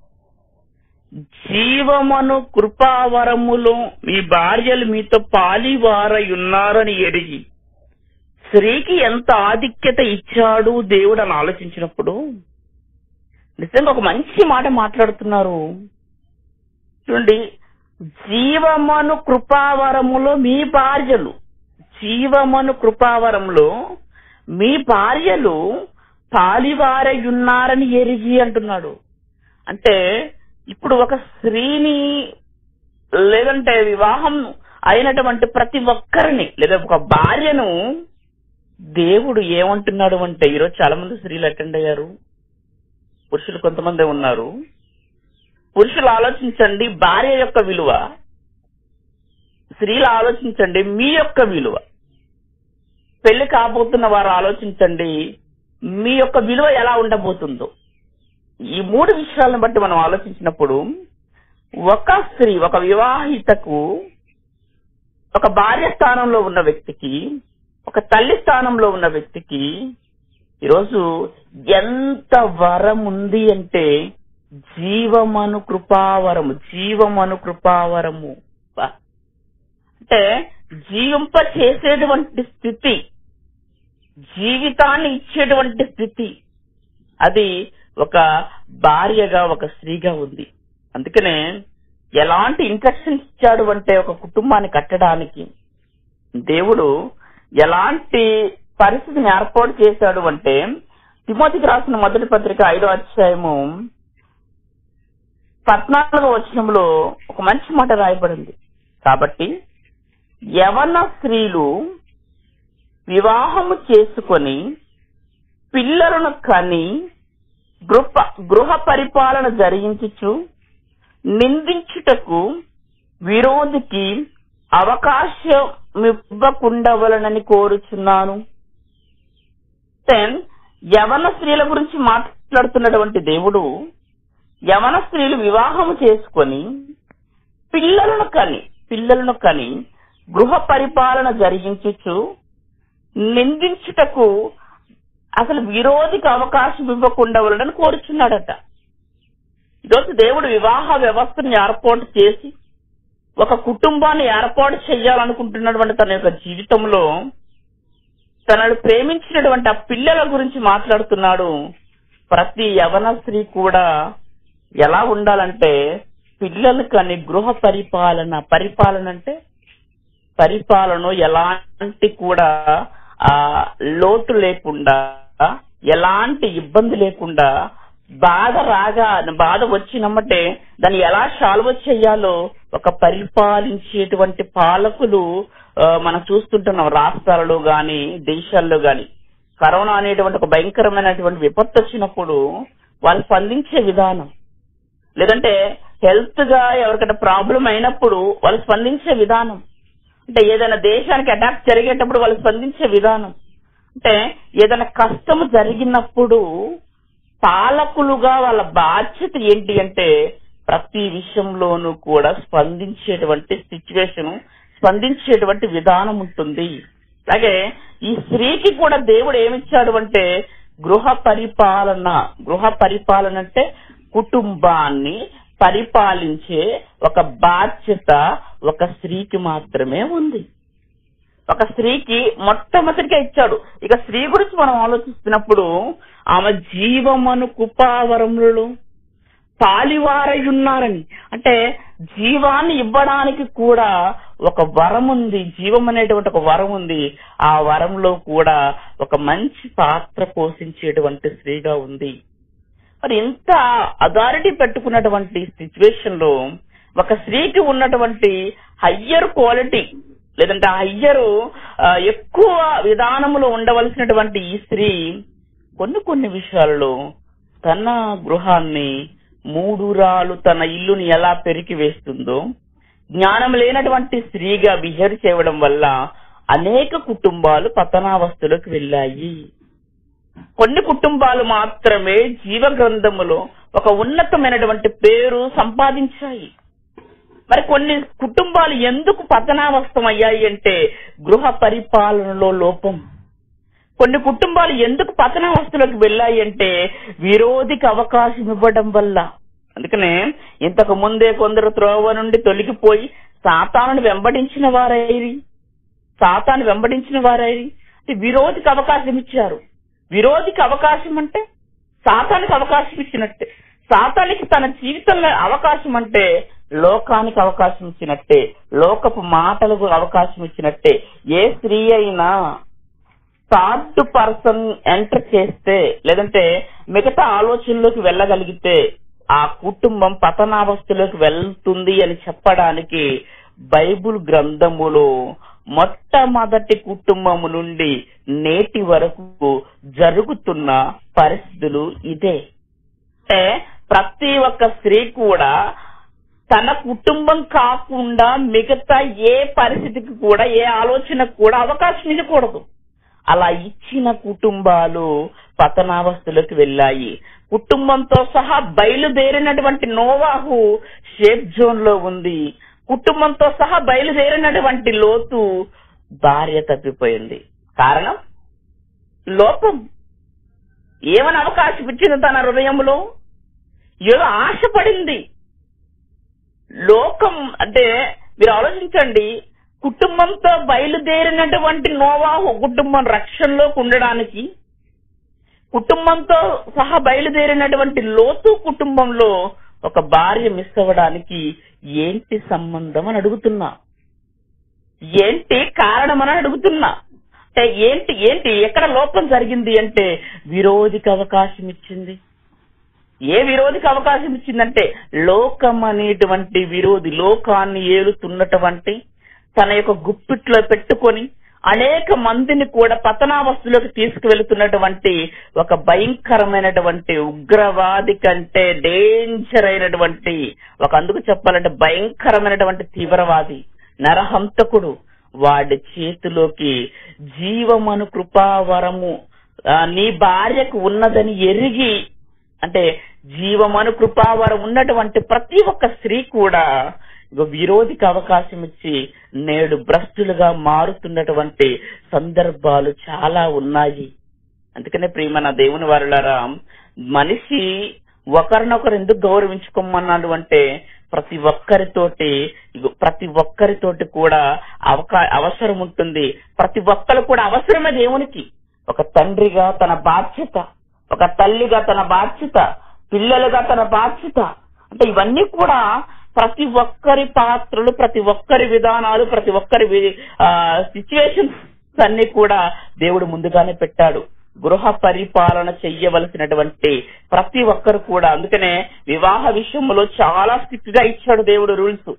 జీవమను కృపావరములో మీ భార్యలు మీతో పాలివారై ఉన్నారని ఎరిగి స్త్రీకి ఎంత ఆధిక్యత ఇచ్చాడు దేవుడు అని ఆలోచించినప్పుడు నిజంగా ఒక మంచి మాట మాట్లాడుతున్నారు చూడండి జీవమను కృపావరములో మీ భార్యలు జీవమను కృపావరంలో మీ భార్యలు పాలివారై ఉన్నారని ఎరిగి అంటున్నాడు అంటే ఇప్పుడు ఒక స్త్రీని లేదంటే వివాహం అయినటువంటి ప్రతి ఒక్కరిని లేదా ఒక భార్యను దేవుడు ఏమంటున్నాడు అంటే ఈరోజు చాలా మంది స్త్రీలు అటెండ్ అయ్యారు పురుషులు కొంతమంది ఉన్నారు పురుషులు ఆలోచించండి భార్య యొక్క విలువ స్త్రీలు ఆలోచించండి మీ యొక్క విలువ పెళ్లి కాబోతున్న వారు ఆలోచించండి మీ యొక్క విలువ ఎలా ఉండబోతుందో ఈ మూడు విషయాలను బట్టి మనం ఆలోచించినప్పుడు ఒక స్త్రీ ఒక వివాహితకు ఒక భార్య స్థానంలో ఉన్న వ్యక్తికి ఒక తల్లి స్థానంలో ఉన్న వ్యక్తికి ఈరోజు ఎంత వరం ఉంది అంటే జీవమను కృపావరము జీవమను కృపావరము బా. అంటే జీవింప చేసేటువంటి స్థితి జీవితాన్ని ఇచ్చేటువంటి స్థితి అది ఒక భార్యగా ఒక స్త్రీగా ఉంది అందుకనే ఎలాంటి ఇన్స్ట్రక్షన్స్ ఇచ్చాడు అంటే ఒక కుటుంబాన్ని కట్టడానికి దేవుడు ఎలాంటి పరిస్థితిని ఏర్పాటు చేశాడు అంటే తిమోతికి రాసిన మొదటి పత్రిక ఐదో అధ్యాయము పద్నాలుగో వచనంలో ఒక మంచి మాట రాయబడింది కాబట్టి యవన స్త్రీలు వివాహము చేసుకొని పిల్లలను కని గృహ గృహ పరిపాలన జరిగించుచు నిందించుటకు విరోధికి అవకాశం ఇవ్వకుండవలనని కోరుచున్నాను దెన్ యవన స్త్రీల గురించి మాట్లాడుతున్నటువంటి దేవుడు యవన స్త్రీలు వివాహము చేసుకొని పిల్లలను కని పిల్లలను కని గృహ పరిపాలన జరిగించుచు నిందించుటకు అసలు విరోధికి అవకాశం ఇవ్వకుండా ఉండని కోరుచున్నాడట ఈరోజు దేవుడు వివాహ వ్యవస్థను ఏర్పాటు చేసి ఒక కుటుంబాన్ని ఏర్పాటు చేయాలనుకుంటున్నటువంటి తన యొక్క జీవితంలో తనను ప్రేమించినటువంటి ఆ పిల్లల గురించి మాట్లాడుతున్నాడు ప్రతి యవన స్త్రీ కూడా ఎలా ఉండాలంటే పిల్లలు కానీ గృహ పరిపాలన పరిపాలన అంటే పరిపాలన ఎలాంటి కూడా ఆ లోటు లేకుండా ఎలాంటి ఇబ్బంది లేకుండా బాధ రాగా బాధ వచ్చినమ్మటే దాన్ని ఎలా సాల్వ్ చేయాలో ఒక పరిపాలించేటువంటి పాలకులు ఆ, మనం చూస్తుంటున్నాం రాష్ట్రాలలో గాని దేశాల్లో గాని కరోనా అనేటువంటి ఒక భయంకరమైనటువంటి విపత్తు వచ్చినప్పుడు వాళ్ళు స్పందించే విధానం లేదంటే హెల్త్ గా ఎవరికైనా ప్రాబ్లం అయినప్పుడు వాళ్ళు స్పందించే విధానం అంటే ఏదైనా దేశానికి అటాక్ జరిగేటప్పుడు వాళ్ళు స్పందించే విధానం అంటే ఏదైనా కష్టం జరిగినప్పుడు పాలకులుగా వాళ్ళ బాధ్యత ఏంటి అంటే ప్రతి విషయంలోనూ కూడా స్పందించేటువంటి సిచ్యువేషన్ స్పందించేటువంటి విధానం ఉంటుంది అలాగే ఈ స్త్రీకి కూడా దేవుడు ఏమిచ్చాడు అంటే గృహ పరిపాలన గృహ పరిపాలన అంటే కుటుంబాన్ని పరిపాలించే ఒక బాధ్యత ఒక స్త్రీకి మాత్రమే ఉంది ఒక స్త్రీకి మొట్టమొదటిగా ఇచ్చాడు ఇక స్త్రీ గురించి మనం ఆలోచిస్తున్నప్పుడు ఆమె జీవమను కుపావరములలో పాలివారయున్నారని అంటే జీవాన్ని ఇవ్వడానికి కూడా ఒక వరం ఉంది జీవం అనేటువంటి ఒక వరం ఉంది ఆ వరంలో కూడా ఒక మంచి పాత్ర పోషించేటువంటి స్త్రీగా ఉంది మరి ఇంత అథారిటీ పెట్టుకున్నటువంటి సిచ్యువేషన్ లో ఒక స్త్రీకి ఉన్నటువంటి హయ్యర్ క్వాలిటీ లేదంటే హయ్యర్ ఎక్కువ విధానములో ఉండవలసినటువంటి ఈ స్త్రీ కొన్ని కొన్ని విషయాలలో తన గృహాన్ని మూడు రాలు తన ఇల్లుని ఎలా పెరికి వేస్తుందో జ్ఞానం లేనటువంటి స్త్రీగా బిహేవ్ చేయడం వల్ల అనేక కుటుంబాలు పతనావస్థలోకి వెళ్ళాయి కొన్ని కుటుంబాలు మాత్రమే జీవ గ్రంథములో ఒక ఉన్నతమైనటువంటి పేరు సంపాదించాయి మరి కొన్ని కుటుంబాలు ఎందుకు పతనావస్థం అయ్యాయి అంటే గృహ పరిపాలనలో లోపం కొన్ని కుటుంబాలు ఎందుకు పతనావస్థలోకి వెళ్ళాయి అంటే విరోధికి అవకాశం ఇవ్వడం వల్ల అందుకనే ఇంతకు ముందే కొందరు త్రోవ నుండి తొలగిపోయి సాతాను వెంబడించిన వారైరి సాతాను వెంబడించిన వారైరి అంటే విరోధికి అవకాశం ఇచ్చారు విరోధికి అవకాశం అంటే సాతానికి అవకాశం ఇచ్చినట్టే సాతానికి తన జీవితంలో అవకాశం అంటే లోకానికి అవకాశం ఇచ్చినట్టే లోకపు మాటలకు అవకాశం ఇచ్చినట్టే ఏ స్త్రీ అయినా థర్డ్ పర్సన్ ఎంటర్ చేస్తే లేదంటే మిగతా ఆలోచనలోకి వెళ్ళగలిగితే ఆ కుటుంబం పతనావస్థలోకి వెళ్తుంది అని చెప్పడానికి బైబుల్ గ్రంథములో మొట్టమొదటి కుటుంబము నుండి నేటి వరకు జరుగుతున్న పరిస్థితులు ఇదే అంటే ప్రతి ఒక్క స్త్రీ కూడా తన కుటుంబం కాకుండా మిగతా ఏ పరిస్థితికి కూడా ఏ ఆలోచనకు కూడా అవకాశం ఇవ్వకూడదు అలా ఇచ్చిన కుటుంబాలు పతనావస్థలోకి వెళ్ళాయి కుటుంబంతో సహా బయలుదేరినటువంటి నోవాహు షేప్ జోన్ లో ఉంది కుటుంబంతో సహా బయలుదేరినటువంటి లోతు భార్య తప్పిపోయింది కారణం లోపం ఏమని అవకాశం ఇచ్చింది తన హృదయంలో ఏదో ఆశపడింది లోకం అంటే మీరు ఆలోచించండి కుటుంబంతో బయలుదేరినటువంటి నోవాహు కుటుంబం రక్షణలోకి ఉండడానికి కుటుంబంతో సహా బయలుదేరినటువంటి లోతు కుటుంబంలో ఒక భార్య మిస్ అవ్వడానికి ఏంటి సంబంధం అని అడుగుతున్నా ఏంటి కారణం అని అడుగుతున్నా అంటే ఏంటి ఏంటి ఎక్కడ లోపం జరిగింది అంటే విరోధికి అవకాశం ఇచ్చింది ఏ విరోధికి అవకాశం ఇచ్చిందంటే లోకం అనేటువంటి విరోధి లోకాన్ని ఏలుతున్నటువంటి తన యొక్క గుప్పిట్లో పెట్టుకొని అనేక మందిని కూడా పతనావస్థలోకి తీసుకువెళ్తున్నటువంటి ఒక భయంకరమైనటువంటి ఉగ్రవాది కంటే డేంజర్ అయినటువంటి ఒక అందుకు చెప్పాలంటే భయంకరమైనటువంటి తీవ్రవాది నరహంతకుడు వాడి చేతిలోకి జీవమను కృపావరము ఆ, నీ భార్యకు ఉన్నదని ఎరిగి అంటే జీవమను కృపావరం ఉన్నటువంటి ప్రతి ఒక్క స్త్రీ కూడా ఇగో విరోధికి అవకాశం ఇచ్చి నేడు భ్రష్టులుగా మారుతున్నటువంటి సందర్భాలు చాలా ఉన్నాయి అందుకనే ప్రియమ నా దేవుని వారులారా మనిషి ఒకరినొకరు ఎందుకు గౌరవించుకోమన్నాడు అంటే ప్రతి ఒక్కరితోటి ఇగో ప్రతి ఒక్కరితోటి కూడా అవకా అవసరం ఉంటుంది ప్రతి ఒక్కరు కూడా అవసరమే దేవునికి ఒక తండ్రిగా తన బాధ్యత ఒక తల్లిగా తన బాధ్యత పిల్లలుగా తన బాధ్యత అంటే ఇవన్నీ కూడా ప్రతి ఒక్కరి పాత్రలు ప్రతి ఒక్కరి విధానాలు ప్రతి ఒక్కరి సిచ్యువేషన్స్ అన్ని కూడా దేవుడు ముందుగానే పెట్టాడు గృహ పరిపాలన చెయ్యవలసినటువంటి ప్రతి ఒక్కరు కూడా అందుకనే వివాహ విషయంలో చాలా స్ట్రిక్ట్ గా ఇచ్చాడు దేవుడు రూల్స్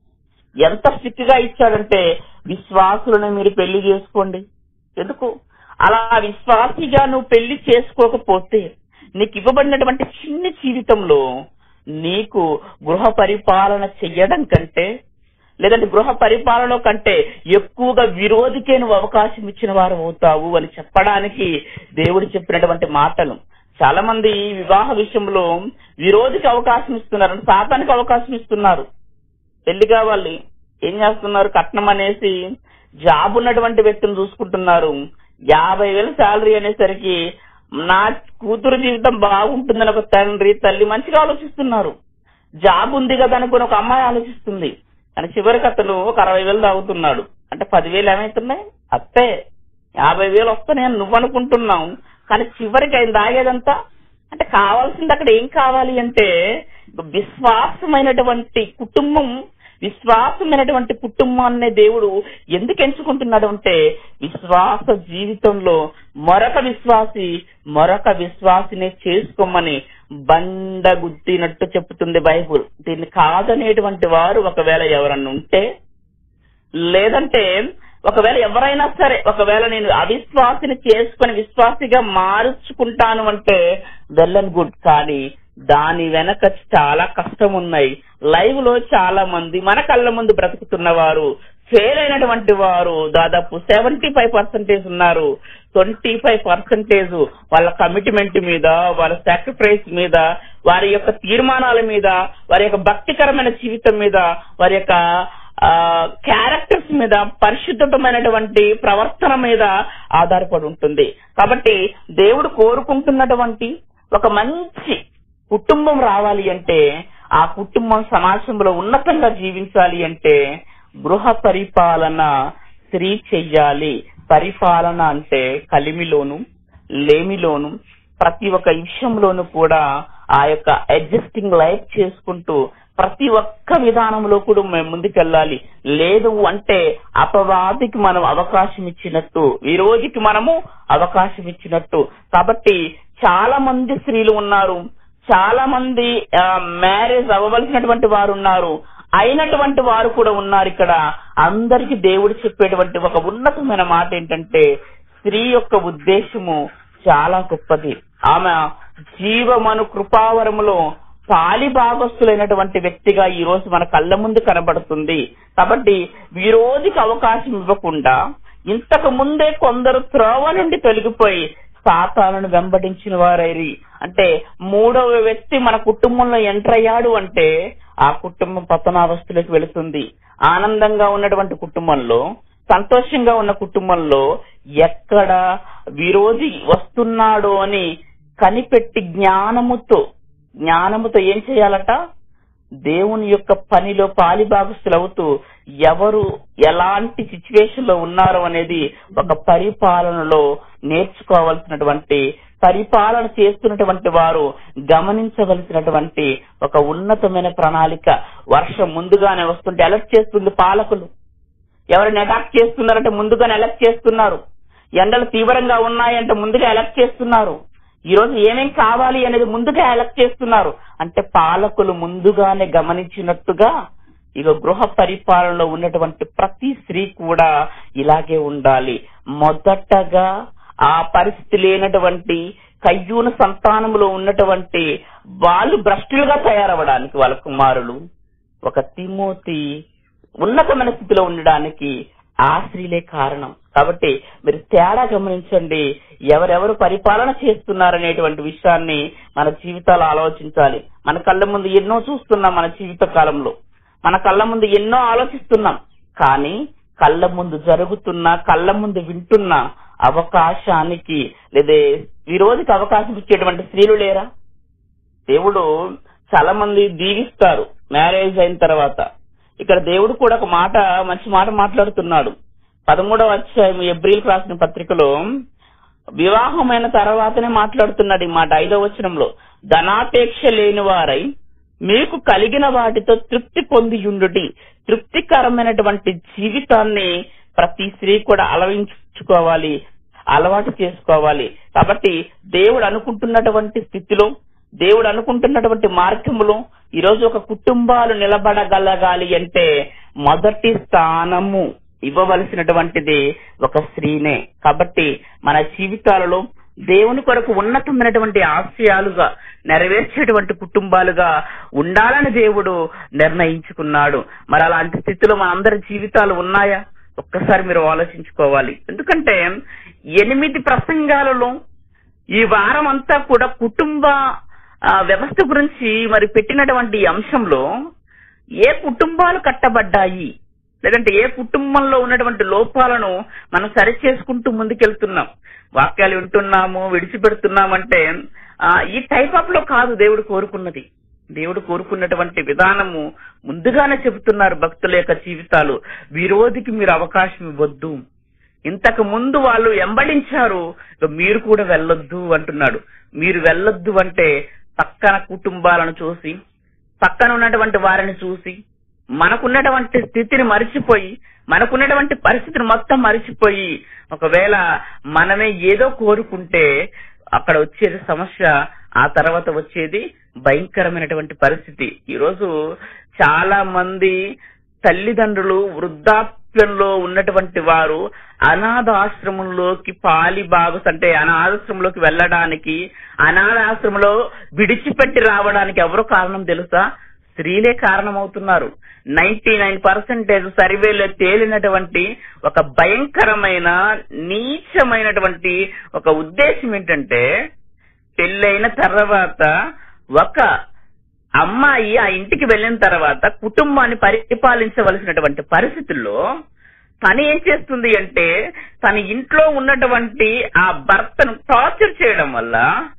ఎంత స్ట్రిక్ట్ గా ఇచ్చాడంటే విశ్వాసులను మీరు పెళ్లి చేసుకోండి ఎందుకు అలా విశ్వాసిగా నువ్వు పెళ్లి చేసుకోకపోతే నీకు ఇవ్వబడినటువంటి చిన్న జీవితంలో నీకు గృహ పరిపాలన చెయ్యడం కంటే లేదంటే గృహ పరిపాలన కంటే ఎక్కువగా విరోధికే నువ్వు అవకాశం ఇచ్చిన వారు అవుతావు అని చెప్పడానికి దేవుడు చెప్పినటువంటి మాటలు చాలా మంది వివాహ విషయంలో విరోధికి అవకాశం ఇస్తున్నారు అంటే సాతానికి అవకాశం ఇస్తున్నారు పెళ్లి కావాలి ఏం చేస్తున్నారు కట్నం అనేసి జాబ్ ఉన్నటువంటి వ్యక్తిని చూసుకుంటున్నారు యాభై వేలు శాలరీ అనేసరికి నా కూతురు జీవితం బాగుంటుందని ఒక తండ్రి తల్లి మంచిగా ఆలోచిస్తున్నారు జాబ్ ఉంది కదా అనుకుని ఒక అమ్మాయి ఆలోచిస్తుంది కానీ చివరికి అతను ఒక అరవై వేలు తాగుతున్నాడు అంటే పదివేలు ఏమైతున్నాయి అత్తే యాభై వేలు వస్తాయని నువ్వు అనుకుంటున్నావు కానీ చివరికి ఆయన తాగేదంతా అంటే కావాల్సింది అక్కడ ఏం కావాలి అంటే విశ్వాసమైనటువంటి కుటుంబం విశ్వాసమైనటువంటి కుటుంబాన్ని దేవుడు ఎందుకు ఎంచుకుంటున్నాడు అంటే విశ్వాస జీవితంలో మరొక విశ్వాసి మరొక విశ్వాసిని చేసుకోమని బండగుద్దినట్టు చెప్తుంది బైబుల్ దీన్ని కాదనేటువంటి వారు ఒకవేళ ఎవరన్నా ఉంటే లేదంటే ఒకవేళ ఎవరైనా సరే ఒకవేళ నేను అవిశ్వాసిని చేసుకుని విశ్వాసిగా మార్చుకుంటాను అంటే వెల్ అండ్ గుడ్ కానీ దాని వెనక చాలా కష్టం ఉన్నాయి లైవ్ లో చాలా మంది మన కళ్ళ ముందు బ్రతుకుతున్న వారు ఫెయిల్ అయినటువంటి వారు దాదాపు సెవెంటీ ఫైవ్ పర్సెంటేజ్ ఉన్నారు ట్వంటీ ఫైవ్ పర్సెంటేజ్ వాళ్ళ కమిట్మెంట్ మీద వాళ్ళ సాక్రిఫైస్ మీద వారి యొక్క తీర్మానాల మీద వారి యొక్క భక్తికరమైన జీవితం మీద వారి యొక్క క్యారెక్టర్స్ మీద పరిశుద్ధమైనటువంటి ప్రవర్తన మీద ఆధారపడి ఉంటుంది కాబట్టి దేవుడు కోరుకుంటున్నటువంటి ఒక మంచి కుటుంబం రావాలి అంటే ఆ కుటుంబం సమాజంలో ఉన్నతంగా జీవించాలి అంటే గృహ పరిపాలన స్త్రీ చెయ్యాలి పరిపాలన అంటే కలిమిలోను లేమిలోను ప్రతి ఒక్క విషయంలోనూ కూడా ఆ యొక్క అడ్జస్టింగ్ లైఫ్ చేసుకుంటూ ప్రతి ఒక్క విధానంలో కూడా మేము ముందుకెళ్ళాలి లేదు అంటే అపవాదికి మనం అవకాశం ఇచ్చినట్టు ఈ రోజుకి మనము అవకాశం ఇచ్చినట్టు కాబట్టి చాలా మంది స్త్రీలు ఉన్నారు చాలా మంది మ్యారేజ్ అవ్వవలసినటువంటి వారు ఉన్నారు అయినటువంటి వారు కూడా ఉన్నారు ఇక్కడ అందరికి దేవుడు చెప్పేటువంటి ఒక ఉన్నతమైన మాట ఏంటంటే స్త్రీ యొక్క ఉద్దేశము చాలా గొప్పది ఆమె జీవమను కృపావరములో పాలి భాగస్తులైనటువంటి వ్యక్తిగా ఈ రోజు మన కళ్ళ ముందు కనబడుతుంది కాబట్టి ఈ రోజుకి అవకాశం ఇవ్వకుండా ఇంతకు ముందే కొందరు త్రోవ నుండి తొలగిపోయి సాతాలను వెంబడించిన వారైరి అంటే మూడవ వ్యక్తి మన కుటుంబంలో ఎంటర్ అయ్యాడు అంటే ఆ కుటుంబం పతనావస్థలోకి వెళుతుంది ఆనందంగా ఉన్నటువంటి కుటుంబంలో సంతోషంగా ఉన్న కుటుంబంలో ఎక్కడ విరోధి వస్తున్నాడో అని కనిపెట్టి జ్ఞానముతో జ్ఞానముతో ఏం చేయాలట దేవుని యొక్క పనిలో పాలిభాగస్తులు అవుతూ ఎవరు ఎలాంటి సిచ్యువేషన్ లో ఉన్నారు అనేది ఒక పరిపాలనలో నేర్చుకోవాల్సినటువంటి పరిపాలన చేస్తున్నటువంటి వారు గమనించవలసినటువంటి ఒక ఉన్నతమైన ప్రణాళిక వర్షం ముందుగానే వస్తుంటే అలర్ట్ చేస్తుంది పాలకులు ఎవరిని అటాక్ చేస్తున్నారంటే ముందుగానే అలర్ట్ చేస్తున్నారు ఎండలు తీవ్రంగా ఉన్నాయంటే ముందుగా అలర్ట్ చేస్తున్నారు ఈ రోజు ఏమేం కావాలి అనేది ముందుగా అలర్ట్ చేస్తున్నారు అంటే పాలకులు ముందుగానే గమనించినట్టుగా ఇక గృహ పరిపాలనలో ఉన్నటువంటి ప్రతి స్త్రీ కూడా ఇలాగే ఉండాలి మొదటగా ఆ పరిస్థితి లేనటువంటి కయ్యూన సంతానంలో ఉన్నటువంటి వాళ్ళు భ్రష్టులుగా తయారవడానికి వాళ్ళ కుమారులు ఒక తిమోతి ఉన్నతమైన స్థితిలో ఉండడానికి ఆ స్త్రీలే కారణం కాబట్టి మీరు తేడా గమనించండి ఎవరెవరు పరిపాలన చేస్తున్నారనేటువంటి విషయాన్ని మన జీవితాలు ఆలోచించాలి మన కళ్ళ ముందు ఎన్నో చూస్తున్నాం మన జీవిత కాలంలో మన కళ్ళ ముందు ఎన్నో ఆలోచిస్తున్నాం కానీ కళ్ళ ముందు జరుగుతున్న కళ్ళ ముందు వింటున్న అవకాశానికి లేదా విరోధికి అవకాశం ఇచ్చేటువంటి స్త్రీలు లేరా దేవుడు చాలా మంది దీవిస్తారు మ్యారేజ్ అయిన తర్వాత ఇక్కడ దేవుడు కూడా ఒక మాట మంచి మాట మాట్లాడుతున్నాడు పదమూడవ అధ్యాయం ఎబ్రిల్ రాసిన పత్రికలో వివాహమైన తర్వాతనే మాట్లాడుతున్నాడు ఈ మాట ఐదవ వచనంలో ధనాపేక్ష లేని వారై మీకు కలిగిన వాటితో తృప్తి పొందియుండుటి తృప్తికరమైనటువంటి జీవితాన్ని ప్రతి స్త్రీ కూడా అలవించుకోవాలి అలవాటు చేసుకోవాలి కాబట్టి దేవుడు అనుకుంటున్నటువంటి స్థితిలో దేవుడు అనుకుంటున్నటువంటి మార్గములో ఈరోజు ఒక కుటుంబాలు నిలబడగలగాలి అంటే మొదటి స్థానము ఇవ్వవలసినటువంటిది ఒక స్త్రీనే కాబట్టి మన జీవితాలలో దేవుని కొరకు ఉన్నతమైనటువంటి ఆశయాలుగా నెరవేర్చేటువంటి కుటుంబాలుగా ఉండాలని దేవుడు నిర్ణయించుకున్నాడు మరి అలాంటి స్థితిలో మనందరి జీవితాలు ఉన్నాయా ఒక్కసారి మీరు ఆలోచించుకోవాలి ఎందుకంటే ఎనిమిది ప్రసంగాలలో ఈ వారం అంతా కూడా కుటుంబ ఆ, వ్యవస్థ గురించి మరి పెట్టినటువంటి ఈ అంశంలో ఏ కుటుంబాలు కట్టబడ్డాయి లేదంటే ఏ కుటుంబంలో ఉన్నటువంటి లోపాలను మనం సరి చేసుకుంటూ ముందుకెళ్తున్నాం వాక్యాలు వింటున్నాము విడిచిపెడుతున్నామంటే ఆ, ఈ టైప్ ఆఫ్ లో కాదు దేవుడు కోరుకున్నది దేవుడు కోరుకున్నటువంటి విధానము ముందుగానే చెబుతున్నారు భక్తుల యొక్క జీవితాలు విరోధికి మీరు అవకాశం ఇవ్వద్దు ఇంతకు ముందు వాళ్ళు ఎంబడించారు ఇక మీరు కూడా వెళ్ళొద్దు అంటున్నాడు మీరు వెళ్ళొద్దు అంటే పక్కన కుటుంబాలను చూసి పక్కన ఉన్నటువంటి వారిని చూసి మనకున్నటువంటి స్థితిని మరిచిపోయి మనకున్నటువంటి పరిస్థితిని మొత్తం మరిచిపోయి ఒకవేళ మనమే ఏదో కోరుకుంటే అక్కడ వచ్చేది సమస్య ఆ తర్వాత వచ్చేది భయంకరమైనటువంటి పరిస్థితి ఈరోజు చాలా మంది తల్లిదండ్రులు వృద్ధాప్యంలో ఉన్నటువంటి వారు అనాథ ఆశ్రమంలోకి పాలి బాగుస్ అంటే అనాథాశ్రమంలోకి వెళ్ళడానికి అనాథాశ్రమంలో విడిచిపెట్టి రావడానికి ఎవరు కారణం తెలుసా స్త్రీలే కారణమవుతున్నారు నైన్టీ నైన్ పర్సెంటేజ్ సర్వేలో తేలినటువంటి ఒక భయంకరమైన నీచమైనటువంటి ఒక ఉద్దేశం ఏంటంటే పెళ్ళైన తర్వాత ఒక అమ్మాయి ఆ ఇంటికి వెళ్ళిన తర్వాత కుటుంబాన్ని పరిపాలించవలసినటువంటి పరిస్థితుల్లో తను ఏం చేస్తుంది అంటే తన ఇంట్లో ఉన్నటువంటి ఆ భర్తను టార్చర్ చేయడం వల్ల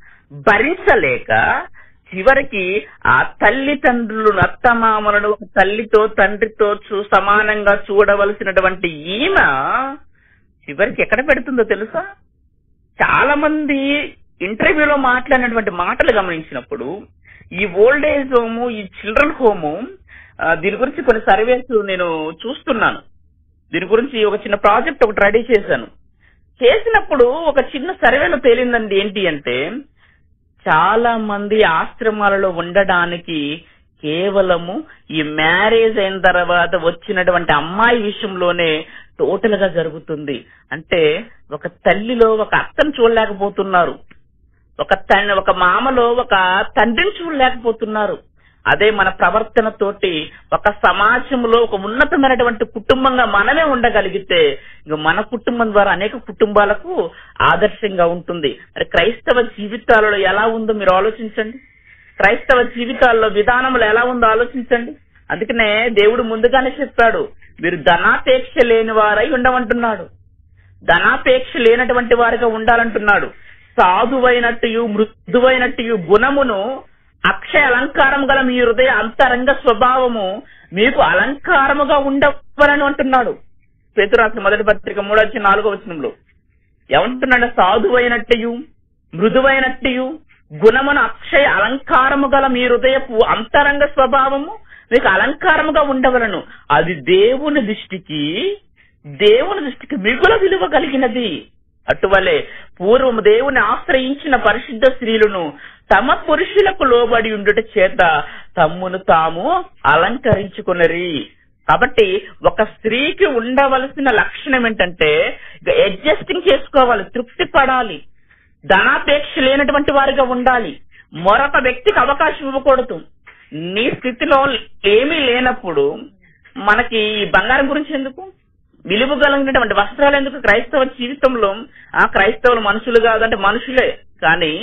భరించలేక చివరికి ఆ తల్లిదండ్రులు అత్తమామలను తల్లితో తండ్రితో చూ సమానంగా చూడవలసినటువంటి ఈమె చివరికి ఎక్కడ పెడుతుందో తెలుసా చాలా మంది ఇంటర్వ్యూలో మాట్లాడినటువంటి మాటలు గమనించినప్పుడు ఈ ఓల్డ్ ఏజ్ హోము ఈ చిల్డ్రన్ హోము ఆ, దీని గురించి కొన్ని సర్వేస్ నేను చూస్తున్నాను దీని గురించి ఒక చిన్న ప్రాజెక్ట్ ఒకటి రెడీ చేశాను చేసినప్పుడు ఒక చిన్న సర్వేలో తేలిందండి ఏంటి అంటే చాలా మంది ఆశ్రమాలలో ఉండడానికి కేవలము ఈ మ్యారేజ్ అయిన తర్వాత వచ్చినటువంటి అమ్మాయి విషయంలోనే టోటల్ గా జరుగుతుంది అంటే ఒక తల్లిలో ఒక అత్తను చూడలేకపోతున్నారు ఒక తన్ ఒక మామలో ఒక తండ్రిని చూడలేకపోతున్నారు అదే మన ప్రవర్తన తోటి ఒక సమాజంలో ఒక ఉన్నతమైనటువంటి కుటుంబంగా మనమే ఉండగలిగితే ఇంక మన కుటుంబం ద్వారా అనేక కుటుంబాలకు ఆదర్శంగా ఉంటుంది మరి క్రైస్తవ జీవితాలలో ఎలా ఉందో మీరు ఆలోచించండి క్రైస్తవ జీవితాల్లో విధానంలో ఎలా ఉందో ఆలోచించండి అందుకనే దేవుడు ముందుగానే చెప్పాడు మీరు ధనాపేక్ష లేని వారై ఉండమంటున్నాడు ధనాపేక్ష లేనటువంటి వారిగా ఉండాలంటున్నాడు సాధువైనట్టు మృదువైనట్టు గుణమును అక్షయ అలంకారం గల మీ హృదయ అంతరంగ స్వభావము మీకు అలంకారముగా ఉండవలని అంటున్నాడు పేతురాత్రి మొదటి పత్రిక మూడొచ్చి నాలుగో వచనంలో ఏమంటున్నాడు సాధువైనట్టు మృదువైనట్టు గుణమును అక్షయ అలంకారము గల మీ హృదయపు అంతరంగ స్వభావము మీకు అలంకారముగా ఉండవలను అది దేవుని దృష్టికి దేవుని దృష్టికి మిగుల విలువ కలిగినది అటువలే పూర్వము దేవుని ఆశ్రయించిన పరిశుద్ధ స్త్రీలను తమ పురుషులకు లోబడి ఉండుట చేత తమ్మును తాము అలంకరించుకున్నరి కాబట్టి ఒక స్త్రీకి ఉండవలసిన లక్షణం ఏంటంటే అడ్జస్టింగ్ చేసుకోవాలి తృప్తి పడాలి ధనాపేక్ష లేనటువంటి వారిగా ఉండాలి మరొక వ్యక్తికి అవకాశం ఇవ్వకూడదు నీ స్థితిలో ఏమీ లేనప్పుడు మనకి ఈ బంగారం గురించి ఎందుకు విలువ కలిగినటువంటి వస్త్రాలు ఎందుకు క్రైస్తవ జీవితంలో ఆ క్రైస్తవులు మనుషులు కాదంటే మనుషులే కానీ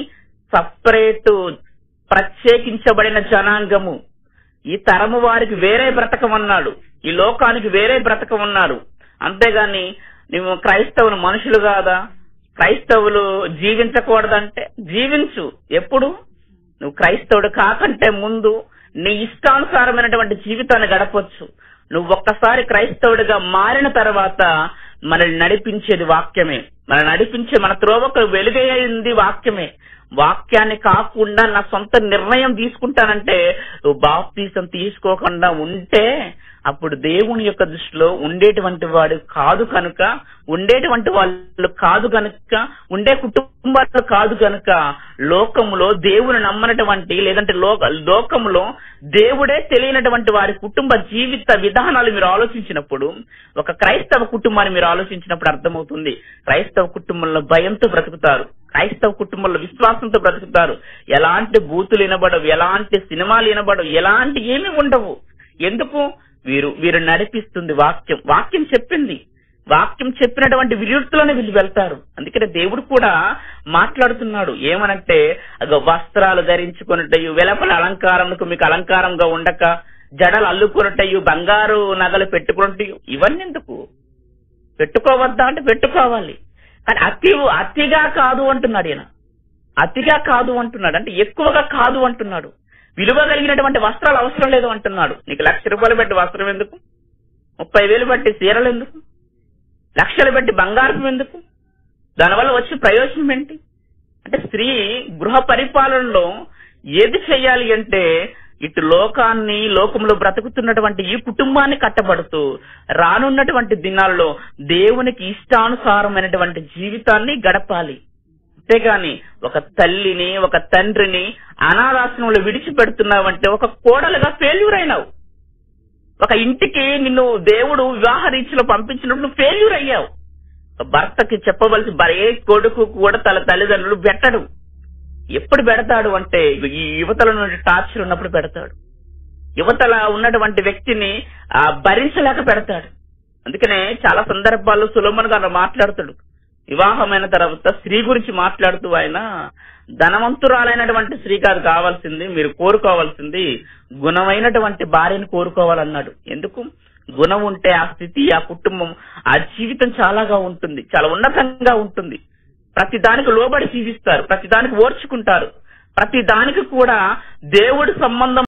సపరేట్ ప్రత్యేకించబడిన జనాంగము ఈ తరము వారికి వేరే బ్రతకం అన్నాడు ఈ లోకానికి వేరే బ్రతకం అన్నాడు అంతేగాని నువ్వు క్రైస్తవులు మనుషులు కాదా క్రైస్తవులు జీవించకూడదంటే జీవించు ఎప్పుడు నువ్వు క్రైస్తవుడు కాకంటే ముందు నీ ఇష్టానుసారమైనటువంటి జీవితాన్ని గడపొచ్చు నువ్వు ఒక్కసారి క్రైస్తవుడిగా మారిన తర్వాత మనల్ని నడిపించేది వాక్యమే మన నడిపించే మన త్రోవకు వెలుగైంది వాక్యమే వాక్యాన్ని కాకుండా నా సొంత నిర్ణయం తీసుకుంటానంటే నువ్వు బాప్తీసం తీసుకోకుండా ఉంటే అప్పుడు దేవుని యొక్క దృష్టిలో ఉండేటువంటి వాడు కాదు కనుక ఉండేటువంటి వాళ్ళు కాదు కనుక ఉండే కుటుంబాలు కాదు కనుక లోకములో దేవుని నమ్మనటువంటి లేదంటే లోక లోకములో దేవుడే తెలియనటువంటి వారి కుటుంబ జీవిత విధానాలు మీరు ఆలోచించినప్పుడు ఒక క్రైస్తవ కుటుంబాన్ని మీరు ఆలోచించినప్పుడు అర్థమవుతుంది క్రైస్తవ కుటుంబంలో భయంతో బ్రతుకుతారు క్రైస్తవ కుటుంబంలో విశ్వాసంతో బ్రతుకుతారు ఎలాంటి బూతులు వినబడవు ఎలాంటి సినిమాలు వినబడవు ఎలాంటి ఏమీ ఉండవు ఎందుకు వీరు వీరు నడిపిస్తుంది వాక్యం వాక్యం చెప్పింది వాక్యం చెప్పినటువంటి విరుద్ధులను వీళ్ళు వెళ్తారు అందుకనే దేవుడు కూడా మాట్లాడుతున్నాడు ఏమనంటే అగ వస్త్రాలు ధరించుకున్నట్టయు వెలపల అలంకారంకు మీకు అలంకారంగా ఉండక జడలు అల్లుకున్నట్టయు బంగారు నగలు పెట్టుకున్నట్టయు ఇవన్నీ ఎందుకు పెట్టుకోవద్దా అంటే పెట్టుకోవాలి కానీ అతి అతిగా కాదు అంటున్నాడు ఈయన అతిగా కాదు అంటున్నాడు అంటే ఎక్కువగా కాదు అంటున్నాడు విలువ కలిగినటువంటి వస్త్రాలు అవసరం లేదు అంటున్నాడు నీకు లక్ష రూపాయలు పెట్టి వస్త్రం ఎందుకు ముప్పై వేలు బట్టి చీరలు ఎందుకు లక్షలు పెట్టి బంగారం ఎందుకు దానివల్ల వచ్చే ప్రయోజనం ఏంటి అంటే స్త్రీ గృహ పరిపాలనలో ఏది చేయాలి అంటే ఇటు లోకాన్ని లోకంలో బ్రతుకుతున్నటువంటి ఈ కుటుంబాన్ని కట్టబడుతూ రానున్నటువంటి దినాల్లో దేవునికి ఇష్టానుసారమైనటువంటి జీవితాన్ని గడపాలి అంతేగాని ఒక తల్లిని ఒక తండ్రిని అనాథాశ్రమంలో విడిచిపెడుతున్నావంటే ఒక కోడలుగా ఫెయిల్యూర్ అయినావు ఒక ఇంటికి నిన్ను దేవుడు వివాహ రీతిలో పంపించినప్పుడు నువ్వు ఫెయిల్యూర్ అయ్యావు ఒక భర్తకి చెప్పవలసి ఏ కొడుకు కూడా తన తల్లిదండ్రులు పెట్టడు ఎప్పుడు పెడతాడు అంటే ఈ యువతల నుండి టార్చర్ ఉన్నప్పుడు పెడతాడు యువతల ఉన్నటువంటి వ్యక్తిని ఆ భరించలేక పెడతాడు అందుకనే చాలా సందర్భాల్లో సులభన్ గారు మాట్లాడుతాడు వివాహమైన తర్వాత స్త్రీ గురించి మాట్లాడుతూ ఆయన ధనవంతురాలైనటువంటి స్త్రీ కాదు కావాల్సింది మీరు కోరుకోవాల్సింది గుణమైనటువంటి భార్యను కోరుకోవాలన్నాడు ఎందుకు గుణం ఉంటే ఆ స్థితి ఆ కుటుంబం ఆ జీవితం చాలాగా ఉంటుంది చాలా ఉన్నతంగా ఉంటుంది ప్రతి దానికి లోబడి జీవిస్తారు ప్రతి దానికి ఓర్చుకుంటారు ప్రతి దానికి కూడా దేవుడి సంబంధం